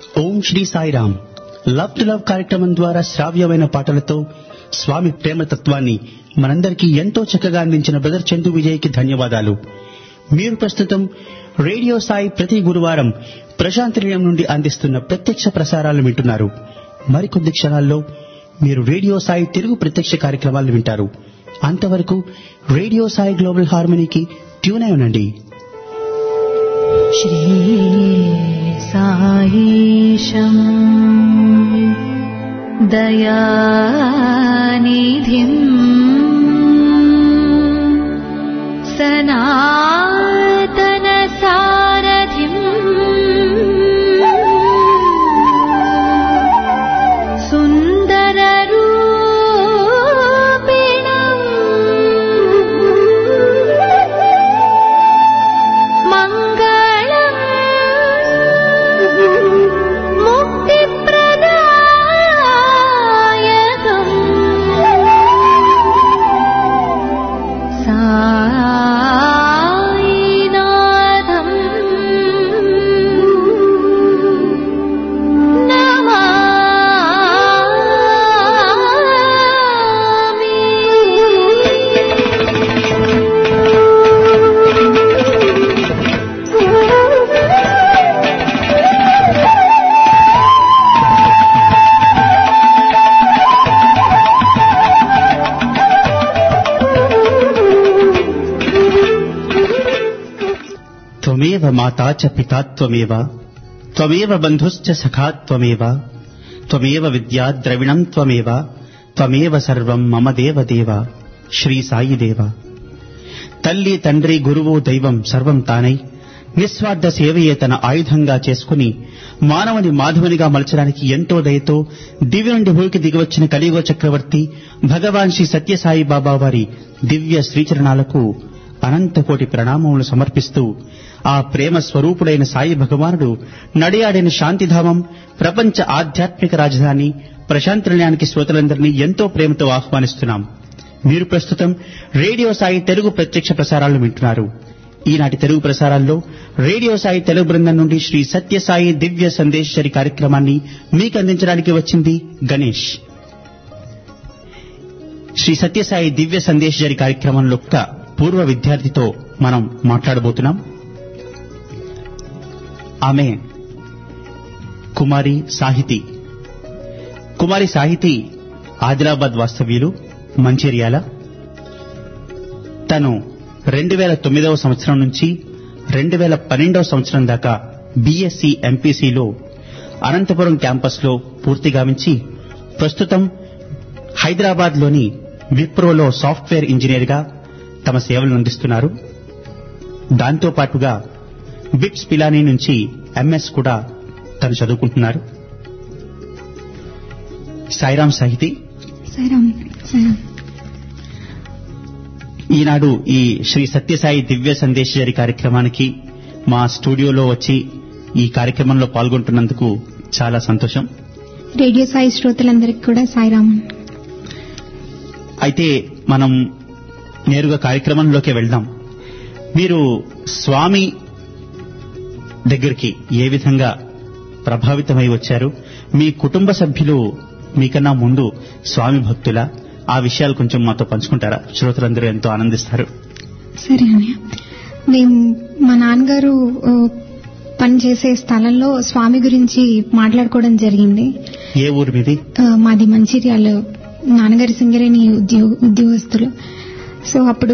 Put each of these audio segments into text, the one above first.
Om Sri Sairam love to love కార్యక్రమం ద్వారా శ్రావ్యమైన పాటలతో స్వామి ప్రేమతత్వాన్ని మనందరికీ ఎంతో చక్కగా అందించిన బ్రదర్ చందు విజయ్కి ధన్యవాదాలు మీరు ప్రస్తుతం రేడియో సాయి ప్రతి గురువారం ప్రశాంతి నిలయం నుండి అందిస్తున్న ప్రత్యక్ష ప్రసారాలు వింటున్నారు మరికొద్ది క్షణాల్లో మీరు రేడియో సాయి తెలుగు ప్రత్యక్ష కార్యక్రమాలు వింటారు అంతవరకు రేడియో సాయి గ్లోబల్ హార్మనీకి ట్యూన్ అయి ఉండండి श्रीसायीशम् दयानिधिम् सनातनसारथिम् सुन्दररूपिणम् मङ्गलम् मुक्तिप्रदायकम् सायिनाथम् త్వమేవ మాతా చ పితా త్వమేవ త్వమేవ బంధుశ్చ సఖా త్వమేవ త్వమేవ విద్యా ద్రవిణం త్వమేవ త్వమేవ సర్వం మమ దేవ దేవ శ్రీ సాయి దేవ తల్లి తండ్రి గురువు దైవం సర్వం తానై నిస్వార్థ సేవయే తన ఆయుధంగా చేసుకుని మానవుని మాధవునిగా మలచడానికి ఎంతో దయతో దివ్య నుండి భూమికి దిగివచ్చిన కలియుగ చక్రవర్తి భగవాన్ శ్రీ సత్యసాయి బాబా వారి దివ్య శ్రీచరణాలకు అనంతకోటి ప్రణామములు సమర్పిస్తూ ఆ ప్రేమ స్వరూపుడైన సాయి భగవానుడు నడియాడిన శాంతిధామం ప్రపంచ ఆధ్యాత్మిక రాజధాని ప్రశాంతి నిలయానికి శ్రోతలందరినీ ఎంతో ప్రేమతో ఆహ్వానిస్తున్నాం మీరు ప్రస్తుతం రేడియో సాయి తెలుగు ప్రత్యక్ష ప్రసారాలను వింటున్నారు ఈనాటి తెలుగు ప్రసారాల్లో రేడియో సాయి తెలుగు బృందం నుండి శ్రీ సత్యసాయి దివ్య సందేశరి కార్యక్రమాన్ని మీకు అందించడానికి వచ్చింది గణేష్ శ్రీ సత్యసాయి దివ్య సందేశరి కార్యక్రమంలో ఒక పూర్వ విద్యార్థితో మనం మాట్లాడబోతున్నాం ఆమె కుమారి సాహితి కుమారి సాహితి ఆదిలాబాద్ వాస్తవ్యులు మంచిర్యాల తను రెండు వేల తొమ్మిదవ సంవత్సరం నుంచి రెండు వేల పన్నెండవ సంవత్సరం దాకా బీఎస్సీ ఎంపీసీలో అనంతపురం క్యాంపస్లో పూర్తి గావించి ప్రస్తుతం హైదరాబాద్లోని విప్రోలో సాఫ్ట్వేర్ ఇంజనీర్గా తమ సేవలను అందిస్తున్నారు దాంతో పాటుగా బిట్స్ పిలానీ నుంచి ఎంఎస్ కూడా తను చదువుకుంటున్నారు సాయిరాం సాహితి సాయిరామ్ సాయిరామ్ ఈనాడు ఈ శ్రీ సత్యసాయి దివ్య సందేశజరి కార్యక్రమానికి మా స్టూడియోలో వచ్చి ఈ కార్యక్రమంలో పాల్గొంటున్నందుకు చాలా సంతోషం రేడియో సాయి శ్రోతలందరికీ కూడా సాయిరామ్ అయితే మనం నేరుగా కార్యక్రమంలోకి వెళ్దాం మీరు స్వామి దగ్గరికి ఏ విధంగా ప్రభావితమై వచ్చారు మీ కుటుంబ సభ్యులు మీకన్నా ముందు స్వామి భక్తుల ఆ విషయాలు కొంచెం మాతో పంచుకుంటారా శ్రోతలందరూ ఎంతో ఆనందిస్తారు సరే అన్నయ్య మేము మా నాన్నగారు ఆ, పనిచేసే స్థలంలో స్వామి గురించి మాట్లాడుకోవడం జరిగింది ఏ ఊరు మీది ఆ, మాది మంచిర్యాల నాన్నగారి సింగరేణి ఉద్యోగ ఉద్యోగస్తులు సో అప్పుడు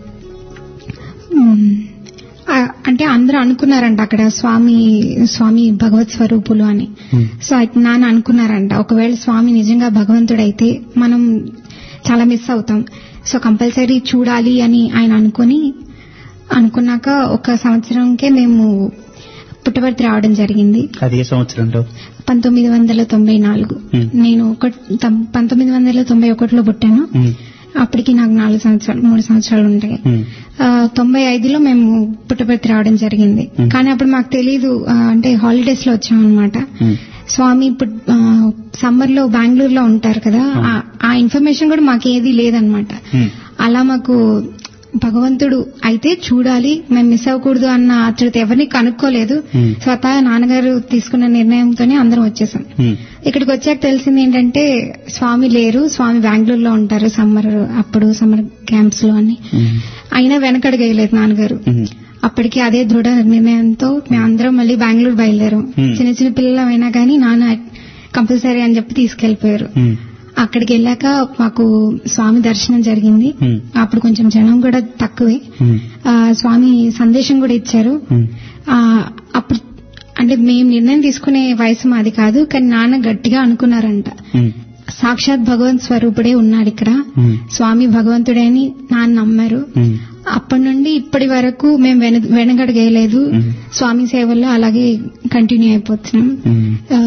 ఉమ్, ఆ, అంటే అందరూ అనుకున్నారంట అక్కడ స్వామి స్వామి భగవత్ స్వరూపులు అని Hmm. సో అయితే నాన్న అనుకున్నారంట ఒకవేళ స్వామి నిజంగా భగవంతుడైతే మనం చాలా మిస్ అవుతాం సో కంపల్సరీ చూడాలి అని ఆయన అనుకుని అనుకున్నాక ఒక సంవత్సరంకే మేము పుట్టవర్తి రావడం జరిగింది అది ఏ సంవత్సరంలో పంతొమ్మిది వందల తొంభై నాలుగు Hmm. నేను ఒక తం- పంతొమ్మిది వందల తొంభై ఒకటిలో పుట్టాను ఉమ్, అప్పటికి నాకు నాలుగు సంవత్సరాలు మూడు సంవత్సరాలు ఉంటాయి ఉమ్, ఆ, తొంభై ఐదులో మేము పుట్టపర్తి రావడం జరిగింది Hmm. కానీ అప్పుడు మాకు తెలీదు ఆ, అంటే హాలిడేస్ లో వచ్చామన్నమాట ఉమ్, స్వామి సమ్మర్ లో బెంగళూరులో ఉంటారు కదా ఆ- ఆ ఇన్ఫర్మేషన్ కూడా మాకు ఏది లేదనమాట ఉమ్, అలా మాకు భగవంతుడు అయితే చూడాలి మేము మిస్ అవ్వకూడదు అన్న ఆతృత ఎవరిని కనుక్కోలేదు Hmm. స్వతహా నాన్నగారు తీసుకున్న నిర్ణయంతోనే అందరం వచ్చేసాం ఉమ్, ఇక్కడికి వచ్చాక తెలిసింది ఏంటంటే స్వామి లేరు స్వామి బెంగళూరులో ఉంటారు సమ్మర్ అప్పుడు సమ్మర్ క్యాంప్స్ లో అని ఉమ్, అయినా వెనకడుగేయలేదు నాన్నగారు ఉమ్, అప్పటికి అదే దృఢ నిర్ణయంతో మేమందరం మళ్ళీ బెంగళూరు బయలుదేరాం Hmm. చిన్న చిన్న పిల్లలమైనా కానీ నాన్న కంపల్సరీ అని చెప్పి తీసుకెళ్లిపోయారు ఉమ్, అక్కడికి వెళ్ళాక మాకు స్వామి దర్శనం జరిగింది ఉమ్, అప్పుడు కొంచెం జనం కూడా తక్కువే ఉమ్, ఆ, స్వామి సందేశం కూడా ఇచ్చారు ఉమ్, ఆ, అప్పుడు అంటే మేము నిర్ణయం తీసుకునే వయసు మాది కాదు కానీ నాన్న గట్టిగా అనుకున్నారంట ఉమ్, సాక్షాత్ భగవంత్ స్వరూపుడే ఉన్నాడు ఇక్కడ ఉమ్, స్వామి భగవంతుడే అని నాన్న నమ్మారు ఉమ్, అప్పటి నుండి ఇప్పటి వరకు మేము వెన వెనకడగేయలేదు మ్మ్. స్వామి సేవల్లో అలాగే కంటిన్యూ అయిపోతున్నాం ఉమ్. ఆ,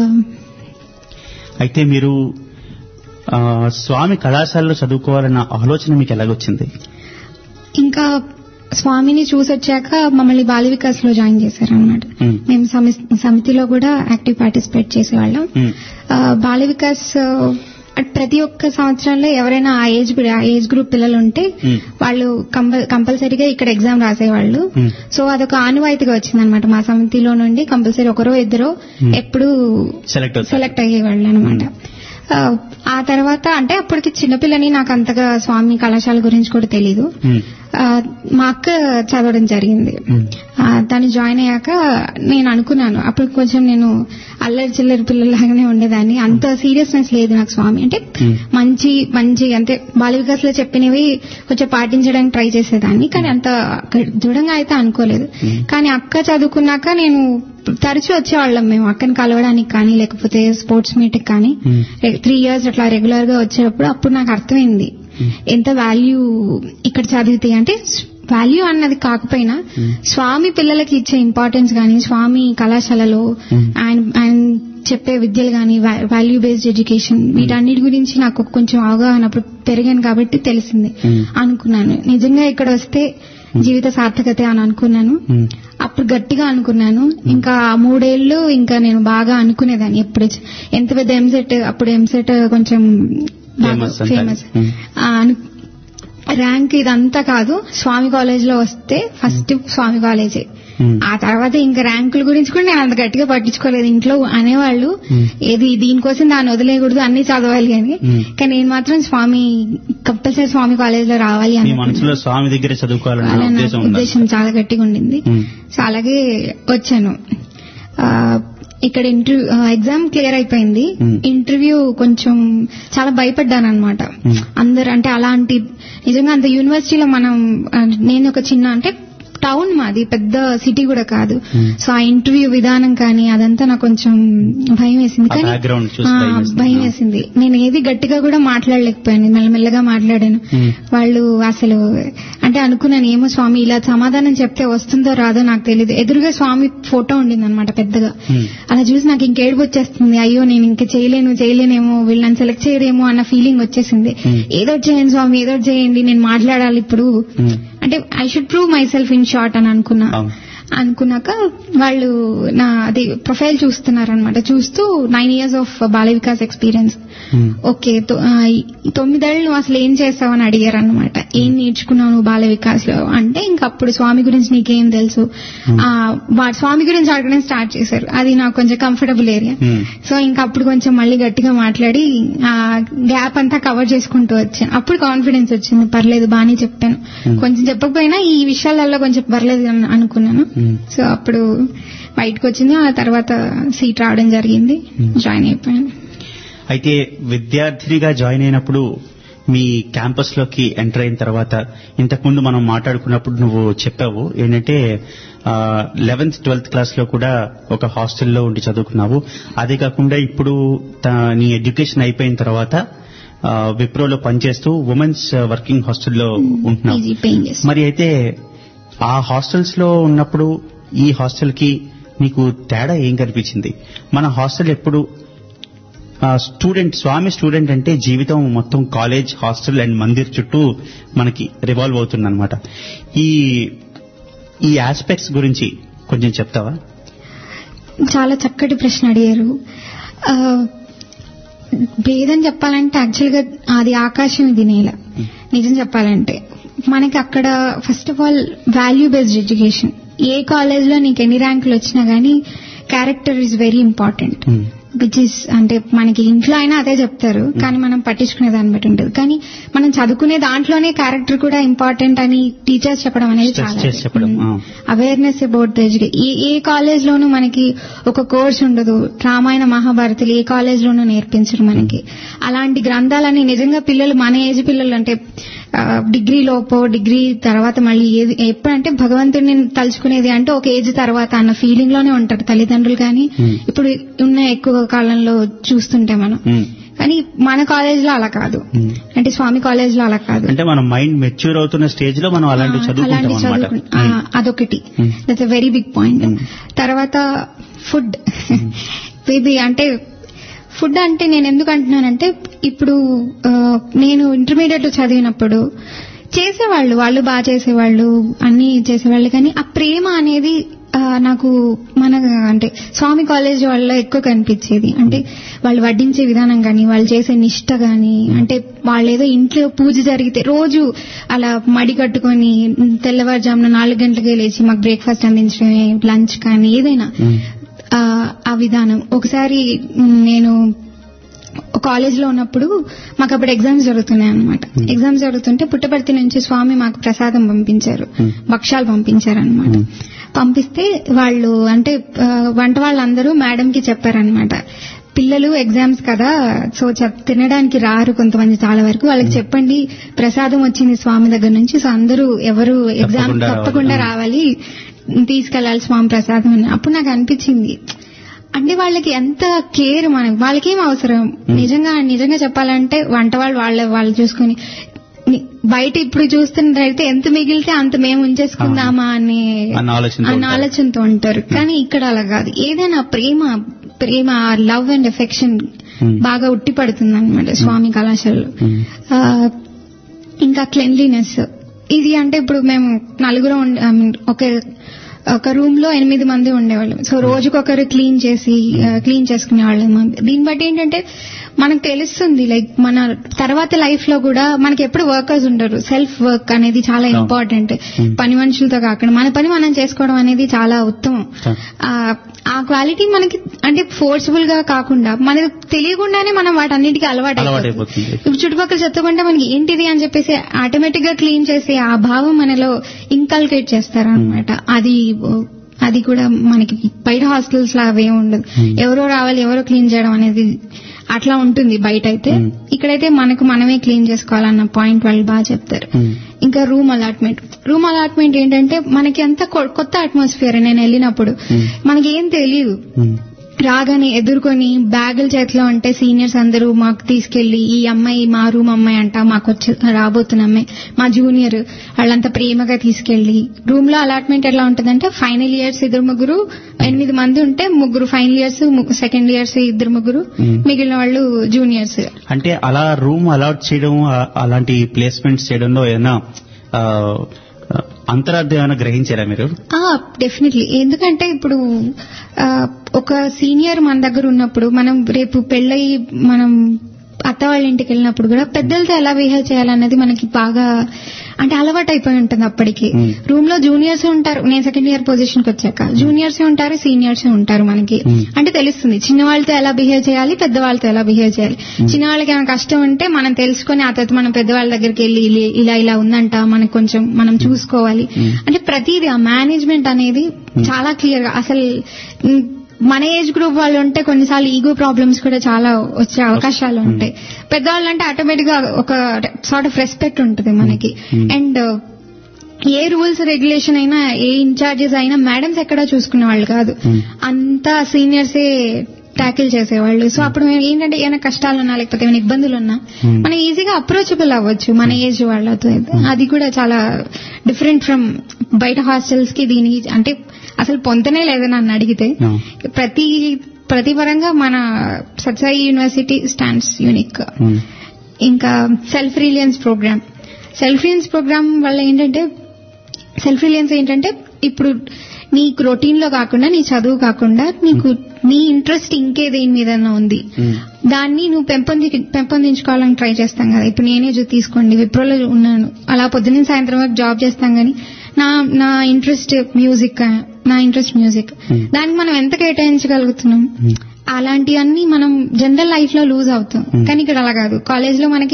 అయితే మీరు ఆ, స్వామి కళాశాలలో చదువుకోవాలన్న ఆలోచన మీకు ఎలాగొచ్చింది ఇంకా స్వామిని చూసొచ్చాక మమ్మల్ని బాల వికాస్ లో జాయిన్ చేశారు అనమాట మ్మ్. మేము సమి- సమితిలో కూడా యాక్టివ్ పార్టిసిపేట్ చేసేవాళ్ళం ఉమ్, ఆ, బాల వికాస్ ఆ, ప్రతి ఒక్క సంవత్సరంలో ఎవరైనా ఆ ఏజ్ గ్రూ- ఆ ఏజ్ గ్రూప్ పిల్లలు ఉంటే మ్మ్. వాళ్ళు కంపల్- కంపల్సరీగా ఇక్కడ ఎగ్జామ్ రాసేవాళ్ళు మ్మ్. సో అదొక ఆనవాయితీగా వచ్చిందనమాట మా సమితిలో నుండి కంపల్సరీ ఒకరో ఇద్దరో మ్మ్. ఎప్పుడు సెలెక్ట్ అవుతారు సెలెక్ట్ అయ్యేవాళ్ళు అనమాట ఆ తర్వాత అంటే అప్పటికి చిన్నపిల్లని నాకు అంతగా స్వామి కళాశాల గురించి కూడా తెలీదు ఉమ్, ఆ, మా అక్క చదవడం జరిగింది ఉమ్, ఆ, తను జాయిన్ అయ్యాక నేను అనుకున్నాను అప్పుడు కొంచెం నేను అల్లరి చిల్లరి పిల్లలాగానే ఉండేదాన్ని అంత సీరియస్నెస్ లేదు నాకు స్వామి అంటే Hmm. మంచి మంచి అంటే బాల వికాస్ లో చెప్పినవి కొంచెం పాటించడానికి ట్రై చేసేదాన్ని కానీ అంత దృఢంగా అయితే అనుకోలేదు Hmm. కానీ అక్క చదువుకున్నాక నేను తరచూ వచ్చేవాళ్ళం మేము అక్కని కలవడానికి కానీ లేకపోతే స్పోర్ట్స్ మీట్ కానీ Hmm. త్రీ ఇయర్స్ అట్లా రెగ్యులర్ గా వచ్చేటప్పుడు అప్పుడు నాకు అర్థమైంది ఎంత వాల్యూ ఇక్కడ చదివితే అంటే వాల్యూ అన్నది కాకపోయినా Hmm. స్వామి పిల్లలకి ఇచ్చే ఇంపార్టెన్స్ గాని స్వామి కళాశాలలో Hmm. ఆయన ఆయన చెప్పే విద్యలు గాని వాల్యూ బేస్డ్ ఎడ్యుకేషన్ వీటన్నిటి గురించి నాకు కొంచెం అవగాహన అప్పుడు పెరిగాను కాబట్టి తెలిసింది Hmm. అనుకున్నాను నిజంగా ఇక్కడ వస్తే జీవిత సార్థకతే అని అనుకున్నాను ఉమ్, అప్పుడు గట్టిగా అనుకున్నాను ఇంకా ఆ మూడేళ్లు ఇంకా నేను బాగా అనుకునేదాన్ని ఎప్పుడు చ- ఎంత పెద్ద ఎంసెట్ అప్పుడు ఎంసెట్ కొంచెం Famous అంతా. ఫేమస్ ఉమ్. ర్యాంక్ ఇదంతా కాదు స్వామి కాలేజ్ లో వస్తే ఫస్ట్ స్వామి కాలేజే ఉమ్, ఆ తర్వాత ఇంకా ర్యాంకుల గురించి కూడా నేను అంత గట్టిగా పట్టించుకోలేదు ఇంట్లో అనేవాళ్ళు Hmm. ఏది దీనికోసం దాన్ని వదిలేయకూడదు అన్ని చదవాలి అని Hmm. కానీ నేను మాత్రం స్వామి కంపల్సరీ స్వామి కాలేజ్ లో రావాలి మీ అని మనసులో స్వామి దగ్గర చదువుకోవాలన్న అలా నా ఉద్దేశం ఉందా ఉద్దేశం చాలా గట్టిగా ఉండింది ఉమ్, సో అలాగే వచ్చాను ఆ, ఇక్కడ ఇంటర్వ్యూ ఎగ్జామ్ క్లియర్ అయిపోయింది Hmm. ఇంటర్వ్యూ కొంచెం చాలా భయపడ్డాను అనమాట Hmm. అందరు అంటే అలాంటి నిజంగా అంత యూనివర్సిటీలో మనం ఆ, నేను ఒక చిన్న అంటే టౌన్ మాది పెద్ద సిటీ కూడా కాదు Hmm. సో ఆ ఇంటర్వ్యూ విధానం కానీ అదంతా నాకు కొంచెం భయం వేసింది ఆ కానీ background చూసి ఆ, భయం వేసింది. భయం వేసింది నేను ఏది గట్టిగా కూడా మాట్లాడలేకపోయాను మెల్లమెల్లగా మాట్లాడాను Hmm. వాళ్ళు అసలు అంటే అనుకున్నాను ఏమో స్వామి ఇలా సమాధానం చెప్తే వస్తుందో రాదో నాకు తెలియదు ఎదురుగా స్వామి ఫోటో ఉండింది అనమాట పెద్దగా Hmm. అలా చూసి నాకు ఇంకేడుపు వచ్చేస్తుంది అయ్యో నేను ఇంక చేయలేను చేయలేనేమో వీళ్ళు నన్ను సెలెక్ట్ చేయరేమో అన్న ఫీలింగ్ వచ్చేసింది Hmm. ఏదో ఒకటి చేయండి స్వామి ఏదో ఒకటి చేయండి నేను మాట్లాడాలి ఇప్పుడు ఉమ్, అంటే I should prove myself in short అని అనుకున్నా అవును. అనుకున్నాక వాళ్ళు నా అది ప్రొఫైల్ చూస్తున్నారు అనమాట చూస్తూ nine years of Bala Vikas experience um, okay తొ- ఆ, ఈ తొమ్మిదేళ్ళు నువ్వు అసలు ఏం చేస్తావు అని అడిగారు అనమాట ఏం నేర్చుకున్నావు నువ్వు బాల వికాస్ లో అంటే ఇంకా అప్పుడు స్వామి గురించి నీకేం తెలుసు ఆ, వా- స్వామి గురించి అడగడం స్టార్ట్ చేశారు అది నాకు కొంచెం కంఫర్టబుల్ ఏరియా ఉమ్, సో ఇంకా అప్పుడు కొంచెం మళ్ళీ గట్టిగా మాట్లాడి ఆ గ్యాప్ అంతా కవర్ చేసుకుంటూ వచ్చాను అప్పుడు కాన్ఫిడెన్స్ వచ్చింది పర్లేదు బాగానే చెప్పాను Hmm. కొంచెం చెప్పకపోయినా ఈ విషయాలలో కొంచెం పర్లేదు అని అనుకున్నాను ఉమ్. సో అప్పుడు బయటకు వచ్చింది ఆ తర్వాత సీట్ రావడం జరిగింది Hmm. జాయిన్ అయిపోయాను అయితే విద్యార్థినిగా జాయిన్ అయినప్పుడు మీ క్యాంపస్ లోకి ఎంటర్ అయిన తర్వాత ఇంతకుముందు మనం మాట్లాడుకున్నప్పుడు నువ్వు చెప్పావు ఏంటంటే లెవెన్త్ ట్వెల్త్ క్లాస్ లో కూడా ఒక హాస్టల్లో ఉండి చదువుకున్నావు అదే కాకుండా ఇప్పుడు త- నీ ఎడ్యుకేషన్ అయిపోయిన తర్వాత ఆ, విప్రోలో పనిచేస్తూ ఉమెన్స్ వర్కింగ్ హాస్టల్లో ఉంటున్నావు ఈజీ పెయిన్ చేస్తాను మరి అయితే ఆ హాస్టల్స్ లో ఉన్నప్పుడు ఈ హాస్టల్ కి నీకు తేడా ఏం కనిపించింది మన హాస్టల్ ఎప్పుడు స్టూడెంట్ స్వామి స్టూడెంట్ అంటే జీవితం మొత్తం కాలేజ్ హాస్టల్ అండ్ మందిర్ చుట్టూ మనకి రివాల్వ్ అవుతుంది అనమాట ఈ ఈ ఆస్పెక్ట్స్ గురించి కొంచెం చెప్తావా చాలా చక్కటి ప్రశ్న అడిగారు ఆ, భేదం చెప్పాలంటే యాక్చువల్ గా అది ఆకాశం ఇది నేల నిజం చెప్పాలంటే మనకి అక్కడ first of all value based education ఏ కాలేజ్ లో నీకు ఎన్ని ర్యాంకులు వచ్చినా గానీ character is very important um, which is అంటే మనకి ఇంట్లో అయినా అదే చెప్తారు కానీ మనం పట్టించుకునే దాన్ని బట్టి ఉంటుంది కానీ మనం చదువుకునే దాంట్లోనే క్యారెక్టర్ కూడా ఇంపార్టెంట్ అని టీచర్స్ చెప్పడం అనేది Stress చాలా చేసి చెప్పడం, ఆ. అవేర్నెస్ అబౌట్ ఏ ఏ కాలేజ్ లోనూ మనకి ఒక కోర్స్ ఉండదు రామాయణ మహాభారతులు ఏ కాలేజ్ లోనూ నేర్పించరు మనకి అలాంటి గ్రంథాలని నిజంగా పిల్లలు మన ఏజ్ పిల్లలు అంటే ఆ, డిగ్రీ లోపో డిగ్రీ తర్వాత మళ్ళీ ఏది ఎప్పుడంటే భగవంతుడిని తలుచుకునేది అంటే ఒక ఏజ్ తర్వాత అన్న ఫీలింగ్ లోనే ఉంటారు తల్లిదండ్రులు కానీ Hmm. ఇప్పుడు ఉన్న ఎక్కువ కాలంలో చూస్తుంటే మనం ఉమ్, కానీ మన కాలేజ్ లో అలా కాదు ఉమ్. అంటే స్వామి కాలేజ్ లో అలా కాదు అంటే మన మైండ్ మెచ్యూర్ అవుతున్న స్టేజ్ లో మనం అలాంటివి ఆ, చదువుకుంటాం అలాంటి అనమాట చదువుకు- ఆ, అదొకటి Hmm. That's a very big point Hmm. తర్వాత ఫుడ్ ఇది అంటే ఫుడ్ అంటే నేను ఎందుకు అంటున్నానంటే ఇప్పుడు ఆ, నేను ఇంటర్మీడియట్ లో చదివినప్పుడు చేసేవాళ్ళు వాళ్ళు బాగా చేసేవాళ్ళు అన్ని చేసేవాళ్ళు కానీ ఆ ప్రేమ అనేది ఆ, నాకు మన అంటే స్వామి కాలేజ్ వాళ్ళలో ఎక్కువ కనిపించేది అంటే వాళ్ళు వడ్డించే విధానం కానీ వాళ్ళు చేసే నిష్ట కానీ అంటే వాళ్ళు ఏదో ఇంట్లో పూజ జరిగితే రోజు అలా మడి కట్టుకొని తెల్లవారుజామున నాలుగు గంటలకే లేచి మాకు బ్రేక్ఫాస్ట్ అందించడమే లంచ్ కానీ ఏదైనా ఉమ్, ఆ, ఆ విధానం ఒకసారి నేను కాలేజ్ లో ఉన్నప్పుడు మాకు అప్పుడు ఎగ్జామ్స్ జరుగుతున్నాయి అనమాట ఎగ్జామ్స్ జరుగుతుంటే పుట్టపర్తి నుంచి స్వామి మాకు ప్రసాదం పంపించారు Hmm. భక్ష్యాలు పంపించారు అనమాట Hmm. పంపిస్తే వాళ్ళు అంటే ఆ, వంట వాళ్ళందరూ మేడం కి చెప్పారనమాట పిల్లలు ఎగ్జామ్స్ కదా సో చెప్ తినడానికి రారు కొంతమంది చాలా వరకు వాళ్ళకి చెప్పండి ప్రసాదం వచ్చింది స్వామి దగ్గర నుంచి సో అందరూ ఎవరు ఎగ్జామ్ తప్పకుండా తప్పకుండా రావాలి. రావాలి తీసుకెళ్లాలి స్వామి ప్రసాదం అని అప్పుడు నాకు అనిపించింది అంటే వాళ్ళకి ఎంత కేర్ మనకి వాళ్ళకేం అవసరం నిజంగా నిజంగా చెప్పాలంటే వంట వాళ్ళు వాళ్ళ వాళ్ళు చూసుకుని ని- బయట ఇప్పుడు చూస్తున్నట్టయితే ఎంత మిగిలితే అంత మేము ఉంచేసుకుందామా అనే అన్న ఆలోచనతో అన్న ఉంటారు. ఆలోచనతో ఉంటారు కానీ ఇక్కడ అలా కాదు ఏదైనా ప్రేమ ప్రేమ లవ్ అండ్ ఎఫెక్షన్ Hmm. బాగా ఉట్టి పడుతుంది అనమాట స్వామి కళాశాలలో ఉమ్, ఆ, ఇంకా క్లెన్లీనెస్ ఇది అంటే ఇప్పుడు మేము నలుగురు ఉండే- I mean, ఒక ఒక రూమ్ లో ఎనిమిది మంది ఉండేవాళ్ళం సో రోజుకొకరు క్లీన్ చేసి క్లీన్ చేసుకునే వాళ్ళం దీన్ని బట్టి ఏంటంటే మనకు తెలుస్తుంది లైక్ మన తర్వాత లైఫ్ లో కూడా మనకి ఎప్పుడు వర్కర్స్ ఉండరు సెల్ఫ్ వర్క్ అనేది చాలా అవును. Important Hmm. పని మనుషులతో కాకుండా మన పని మనం చేసుకోవడం అనేది చాలా ఉత్తమం Sure. ఆ, ఆ క్వాలిటీ మనకి అంటే ఫోర్స్ఫుల్ గా కాకుండా మనకు తెలియకుండానే మనం వాటన్నిటికీ అలవాటు అలవాటైపోతుంది. ఇప్పుడు చుట్టుపక్కల చెత్తకుంటే మనకి ఏంటిది అని చెప్పేసి ఆటోమేటిక్ గా క్లీన్ చేసి ఆ భావం మనలో ఇన్కల్కేట్ చేస్తారనమాట అది అది కూడా మనకి బయట హాస్టల్స్ లా అవేం ఉండదు Hmm. ఎవరో రావాలి ఎవరో క్లీన్ చేయడం అనేది అట్లా ఉంటుంది బయట అయితే Hmm. ఇక్కడైతే మనకు మనమే క్లీన్ చేసుకోవాలన్న పాయింట్ వాళ్ళు బాగా చెప్తారు ఉమ్, ఇంకా రూమ్ అలాట్మెంట్ రూమ్ అలాట్మెంట్ ఏంటంటే మనకి అంత కొ- కొత్త అట్మాస్ఫియర్ నేను వెళ్ళినప్పుడు Hmm. మనకి ఏం తెలియదు ఉమ్, రాగానే ఎదుర్కొని బ్యాగుల చేతిలో ఉంటే సీనియర్స్ అందరూ మాకు తీసుకెళ్లి ఈ అమ్మాయి మా రూమ్ అమ్మాయి అంట మాకు వచ్చి రాబోతున్న అమ్మాయి మా జూనియర్ వాళ్ళంతా ప్రేమగా తీసుకెళ్లి రూమ్ లో అలాట్మెంట్ ఎలా ఉంటుందంటే ఫైనల్ ఇయర్స్ ఇద్దరు ముగ్గురు ఎనిమిది మంది ఉంటే ముగ్గురు ఫైనల్ ఇయర్స్ సెకండ్ ఇయర్స్ ఇద్దరు ముగ్గురు Hmm. మిగిలిన వాళ్ళు జూనియర్స్ అంటే అలా రూమ్ అలాట్ చేయడం ఆ- అలాంటి ప్లేస్మెంట్స్ చేయడంలో ఏదైనా ఆ, అంతరార్థం ఏమైనా గ్రహించారా మీరు డెఫినెట్లీ ఎందుకంటే ఇప్పుడు ఆ, ఒక సీనియర్ మన దగ్గర ఉన్నప్పుడు మనం రేపు పెళ్ళయి మనం అత్త వాళ్ళ ఇంటికి వెళ్ళినప్పుడు కూడా పెద్దలతో ఎలా బిహేవ్ చేయాలన్నది మనకి బాగా అంటే అలవాటు అయిపోయి ఉంటుంది అప్పటికి Hmm. రూమ్ లో జూనియర్స్ ఉంటారు నేను సెకండ్ ఇయర్ పొజిషన్ కి వచ్చాక జూనియర్స్ ఉంటారు సీనియర్స్ ఉంటారు మనకి Hmm. అంటే తెలుస్తుంది చిన్న వాళ్ళతో ఎలా బిహేవ్ చేయాలి పెద్ద వాళ్ళతో ఎలా బిహేవ్ చేయాలి చిన్న వాళ్ళకి ఏమైనా కష్టం ఉంటే మనం తెలుసుకొని ఆ తర్వాత మనం పెద్దవాళ్ళ దగ్గరికి వెళ్ళి ఇలా- ఇలా ఇలా ఉందంట మనకు కొంచెం మనం చూసుకోవాలి Hmm. అంటే ప్రతిదీ ఆ మేనేజ్మెంట్ అనేది చాలా క్లియర్ గా అసలు మ్, మన ఏజ్ గ్రూప్ వాళ్ళు ఉంటే కొన్నిసార్లు ఈగో ప్రాబ్లమ్స్ కూడా చాలా వచ్చే అవకాశాలు ఉంటాయి పెద్దవాళ్ళు అంటే ఆటోమేటిక్ గా ఒక సార్ట్ ఆఫ్ రెస్పెక్ట్ ఉంటుంది మనకి Hmm. అండ్ ఏ రూల్స్ రెగ్యులేషన్ అయినా ఏ ఇన్ఛార్జెస్ అయినా మేడమ్స్ ఎక్కడా చూసుకునే వాళ్ళు కాదు Hmm. అంతా సీనియర్సే ట్యాకిల్ చేసేవాళ్ళు సో అప్పుడు మేము ఏంటంటే ఏమైనా కష్టాలు ఉన్నా లేకపోతే ఏమైనా ఇబ్బందులు ఉన్నా Hmm. మనం ఈజీగా అప్రోచబుల్ అవ్వచ్చు మన ఏజ్ వాళ్ళతో అయితే. అది కూడా చాలా డిఫరెంట్ ఫ్రమ్ బయట హాస్టల్స్ కి దీనికి అంటే అసలు పొంతనే లేదు నన్ను అడిగితే No. ప్రతి ప్రతి పరంగా మన Satsai university stands unique um, ఇంకా self reliance program self reliance program వల్ల ఏంటంటే సెల్ఫ్ రిలియన్స్ ఏంటంటే ఇప్పుడు నీకు రొటీన్ లో కాకుండా నీ చదువు కాకుండా నీకు నీ ఇంట్రెస్ట్ ఇంకే దేని మీద ఉంది మ్మ్. దాన్ని నువ్వు పెంపొంది పెంపొందించుకోవాలని ట్రై చేస్తాం కదా ఇప్పుడు నేనే చూ- తీసుకోండి విప్రోలో ఉన్నాను అలా పొద్దున్న సాయంత్రం వరకు జాబ్ చేస్తాం కానీ నా నా ఇంట్రెస్ట్ మ్యూజిక్ నా ఇంట్రెస్ట్ మ్యూజిక్ Hmm. దానికి మనం ఎంత కేటాయించగలుగుతున్నాం మ్మ్. అలాంటివన్నీ మనం జనరల్ లైఫ్ లో లూజ్ అవుతాం Hmm. కానీ ఇక్కడ అలా కాదు కాలేజ్ లో మనకి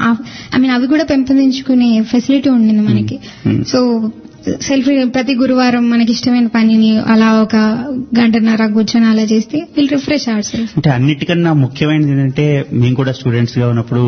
ఐ మీన్ అవి కూడా పెంపొందించుకునే ఫెసిలిటీ ఉండింది మనకి Hmm. సో సెల్ఫ్ ప్రతి గురువారం మనకి ఇష్టమైన పనిని అలా ఒక గంటన్నర కూర్చొని అలా చేస్తే విల్ రిఫ్రెష్ అవర్ సెల్ఫ్ అంటే అన్నిటికన్నా ముఖ్యమైనది ఏంటంటే మేము కూడా స్టూడెంట్స్ గా ఉన్నప్పుడు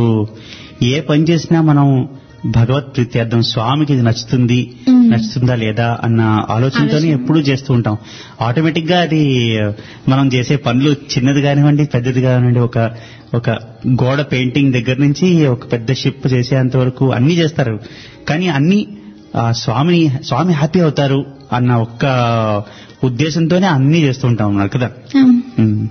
ఏ పని చేసినా మనం భగవత్ ప్రీత్యార్థం స్వామికి ఇది నచ్చుతుంది మ్మ్. నచ్చుతుందా లేదా అన్న ఆలోచనతోనే ఆలోచన. ఎప్పుడూ చేస్తూ ఉంటాం ఆటోమేటిక్ గా అది మనం చేసే పనులు చిన్నది కానివ్వండి పెద్దది కానివ్వండి ఒక ఒక గోడ పెయింటింగ్ దగ్గర నుంచి ఒక పెద్ద షిప్ చేసేంత వరకు అన్ని చేస్తారు కానీ అన్ని ఆ స్వామిని స్వామి హ్యాపీ అవుతారు అన్న ఒక్క ఉద్దేశంతోనే అన్ని చేస్తూ ఉంటాం అన్నారు కదా మ్మ్.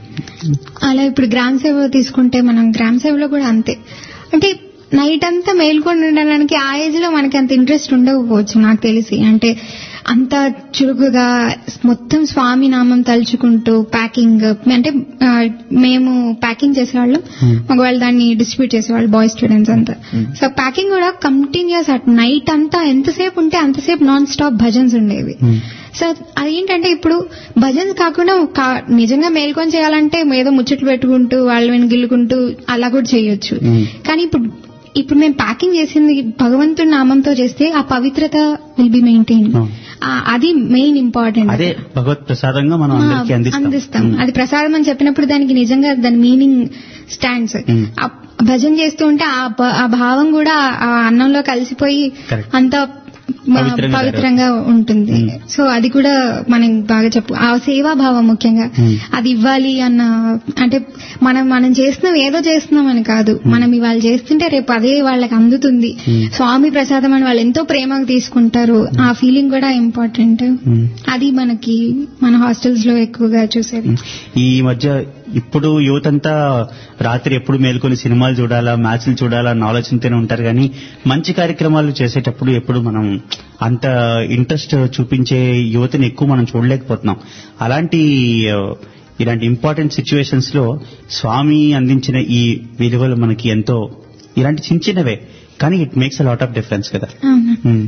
అలా ఇప్పుడు గ్రామ్ సేవ తీసుకుంటే మనం గ్రామ్ సేవలో కూడా అంతే అంటే నైట్ అంతా మేల్కొని ఉండడానికి ఆ ఏజ్ లో మనకి అంత ఇంట్రెస్ట్ ఉండకపోవచ్చు నాకు తెలిసి అంటే అంత చురుకుగా మొత్తం స్వామి నామం తలుచుకుంటూ ప్యాకింగ్ అంటే ఆ, మేము ప్యాకింగ్ చేసేవాళ్ళం Hmm. మగవాళ్ళు దాన్ని డిస్ట్రిబ్యూట్ చేసేవాళ్ళు బాయ్ స్టూడెంట్స్ అంతా Hmm. సో ప్యాకింగ్ కూడా కంటిన్యూస్ అట్ నైట్ అంతా ఎంతసేపు ఉంటే అంతసేపు నాన్ స్టాప్ భజన్స్ ఉండేవి మ్మ్. సో అదేంటంటే ఇప్పుడు భజన్స్ కాకుండా కా- నిజంగా మేల్కొని చేయాలంటే ఏదో ముచ్చట్లు పెట్టుకుంటూ వాళ్ళ వెను గిల్లుకుంటూ అలా కూడా చేయొచ్చు మ్మ్. కానీ ఇప్పుడు ఇప్పుడు మేము ప్యాకింగ్ చేసింది భగవంతుడి నామంతో చేస్తే ఆ పవిత్రత విల్ బి మెయింటైన్ అవును. అది మెయిన్ ఇంపార్టెంట్ అదే భగవత్ ప్రసాదంగా మనం అందరికీ అందిస్తాం అందిస్తాం మ్మ్. అది ప్రసాదం అని చెప్పినప్పుడు దానికి నిజంగా దాని మీనింగ్ స్టాండ్స్ మ్మ్. భజన చేస్తూ ఉంటే ఆ భ- ఆ భావం కూడా ఆ అన్నంలో కలిసిపోయి Correct. అంత మ- పవిత్రంగా పవిత్రంగా ఉంటుంది మ్మ్. సో అది కూడా మనం బాగా చెప్పు ఆ సేవాభావం ముఖ్యంగా మ్మ్. అది ఇవ్వాలి అన్న అంటే మనం మనం చేస్తున్నాం ఏదో చేస్తున్నాం అని కాదు మనం ఇవాళ చేస్తుంటే రేపు అదే వాళ్ళకి అందుతుంది మ్మ్. స్వామి ప్రసాదం అని వాళ్ళు ఎంతో ప్రేమగా తీసుకుంటారు ఆ ఫీలింగ్ కూడా ఇంపార్టెంట్ మ్మ్. అది మనకి మన హాస్టల్స్ లో ఎక్కువగా చూసేది ఈ మధ్య ఇప్పుడు యువత అంతా రాత్రి ఎప్పుడు మేల్కొని సినిమాలు చూడాలా మ్యాచ్లు చూడాలా అన్న ఆలోచనతోనే ఉంటారు కానీ మంచి కార్యక్రమాలు చేసేటప్పుడు ఎప్పుడు మనం అంత ఇంట్రెస్ట్ చూపించే యువతని ఎక్కువ మనం చూడలేకపోతున్నాం అలాంటి ఆ, ఇలాంటి ఇంపార్టెంట్ సిచ్యువేషన్స్ లో స్వామి అందించిన ఈ విలువలు మనకి ఎంతో ఇలాంటి చిన్న చిన్నవే కానీ it makes a lot of difference కదా అవునా మ్మ్.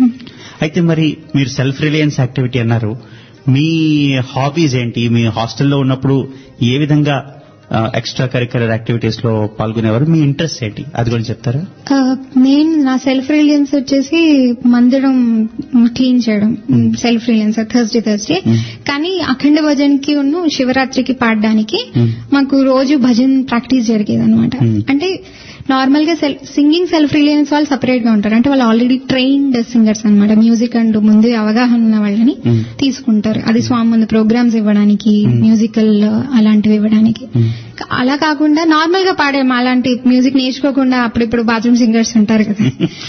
అయితే మరి మీరు సెల్ఫ్ రిలయన్స్ యాక్టివిటీ అన్నారు మీ హాబీస్ ఏంటి మీ హాస్టల్లో ఉన్నప్పుడు ఏ విధంగా ఎక్స్ట్రా కరిక్యులర్ యాక్టివిటీస్ లో పాల్గొనేవారు మీ ఇంట్రెస్ట్ ఏంటి అది కూడా చెప్తారా ఆ, నేను నా సెల్ఫ్ రిలియన్స్ వచ్చేసి మందిరం క్లీన్ చేయడం self reliance Thursday Thursday Hmm. కానీ అఖండ భజన్కి ఉన్న శివరాత్రికి పాడడానికి Hmm. మాకు రోజు భజన్ ప్రాక్టీస్ జరిగేది అనమాట Hmm. అంటే నార్మల్ గా సింగింగ్ సెల్ఫ్ రిలియన్స్ వాళ్ళు సపరేట్ గా ఉంటారు అంటే వాళ్ళు ఆల్రెడీ ట్రైన్డ్ సింగర్స్ అన్నమాట మ్యూజిక్ అండ్ ముందు అవగాహన ఉన్న వాళ్ళని Hmm. తీసుకుంటారు అది స్వామి ముందు ప్రోగ్రామ్స్ ఇవ్వడానికి Hmm. మ్యూజికల్ అలాంటివి ఇవ్వడానికి Hmm. అలా కాకుండా నార్మల్ గా పాడే అలాంటి మ్యూజిక్ నేర్చుకోకుండా అప్పుడిప్పుడు బాత్రూమ్ సింగర్స్ ఉంటారు కదా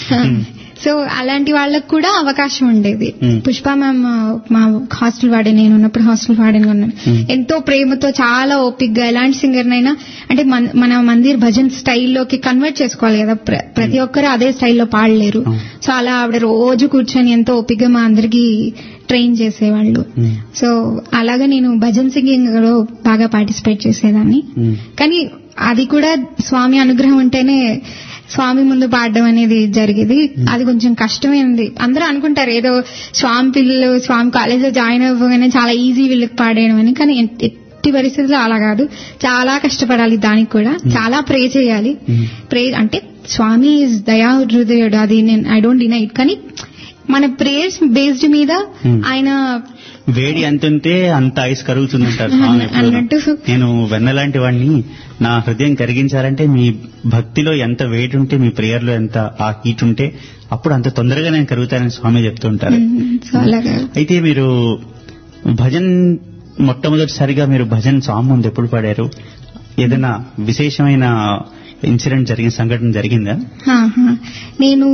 సో అలాంటి వాళ్ళకు కూడా అవకాశం ఉండేది Hmm. పుష్ప మ్యామ్ మా హాస్టల్ వాడే నేను ఉన్నప్పుడు హాస్టల్ వాడని ఉన్నాను Hmm. ఎంతో ప్రేమతో చాలా ఓపిక్గా ఎలాంటి సింగర్ నైనా అంటే మన- మన మందిర్ భజన్ స్టైల్లోకి కన్వర్ట్ చేసుకోవాలి కదా ప్ర- ప్రతి ఒక్కరు అదే స్టైల్లో పాడలేరు Hmm. సో అలా ఆవిడ రోజు కూర్చొని ఎంతో ఓపిక్గా మా అందరికి ట్రైన్ చేసేవాళ్ళు మ్మ్. సో అలాగా నేను భజన్ సింగింగ్ లో బాగా పార్టిసిపేట్ చేసేదాన్ని మ్మ్. కానీ అది కూడా స్వామి అనుగ్రహం ఉంటేనే స్వామి ముందు పాడడం అనేది జరిగేది అది కొంచెం కష్టమే ఉంది అందరూ అనుకుంటారు ఏదో స్వామి పిల్లలు స్వామి కాలేజీలో జాయిన్ అవ్వగానే చాలా ఈజీ వీళ్ళకి పాడేయడం అని కానీ ఎట్- ఎట్టి పరిస్థితుల్లో అలా కాదు చాలా కష్టపడాలి దానికి కూడా చాలా ప్రే చేయాలి మ్మ్. ప్రే అంటే స్వామి ఇస్ దయా హృదయుడు అది నేను ఐ డోంట్ డినై ఇట్ కానీ మన ప్రేయర్స్ బేస్డ్ మీద Hmm. ఆయన వేడి ఎంత ఉంటే అంత ఐస్ కరుగుతుందంటారు స్వామి ఎప్పుడూ. అన్నట్టు. నేను వెన్నలాంటి వాడిని నా హృదయం కరిగించాలంటే మీ భక్తిలో ఎంత వేడి ఉంటే మీ ప్రేయర్ లో ఎంత ఆ హీట్ ఉంటే అప్పుడు అంత తొందరగా నేను కరుగుతానని స్వామి చెప్తూ ఉంటారు మ్మ్. సో అలాగా అయితే మీరు భజన్ మొట్టమొదటిసారిగా మీరు భజన్ సాంగ్ ముందు ఎప్పుడు పాడారు ఏదైనా విశేషమైన ఇన్సిడెంట్ జరిగిన సంఘటన జరిగిందా ఆహా. నేను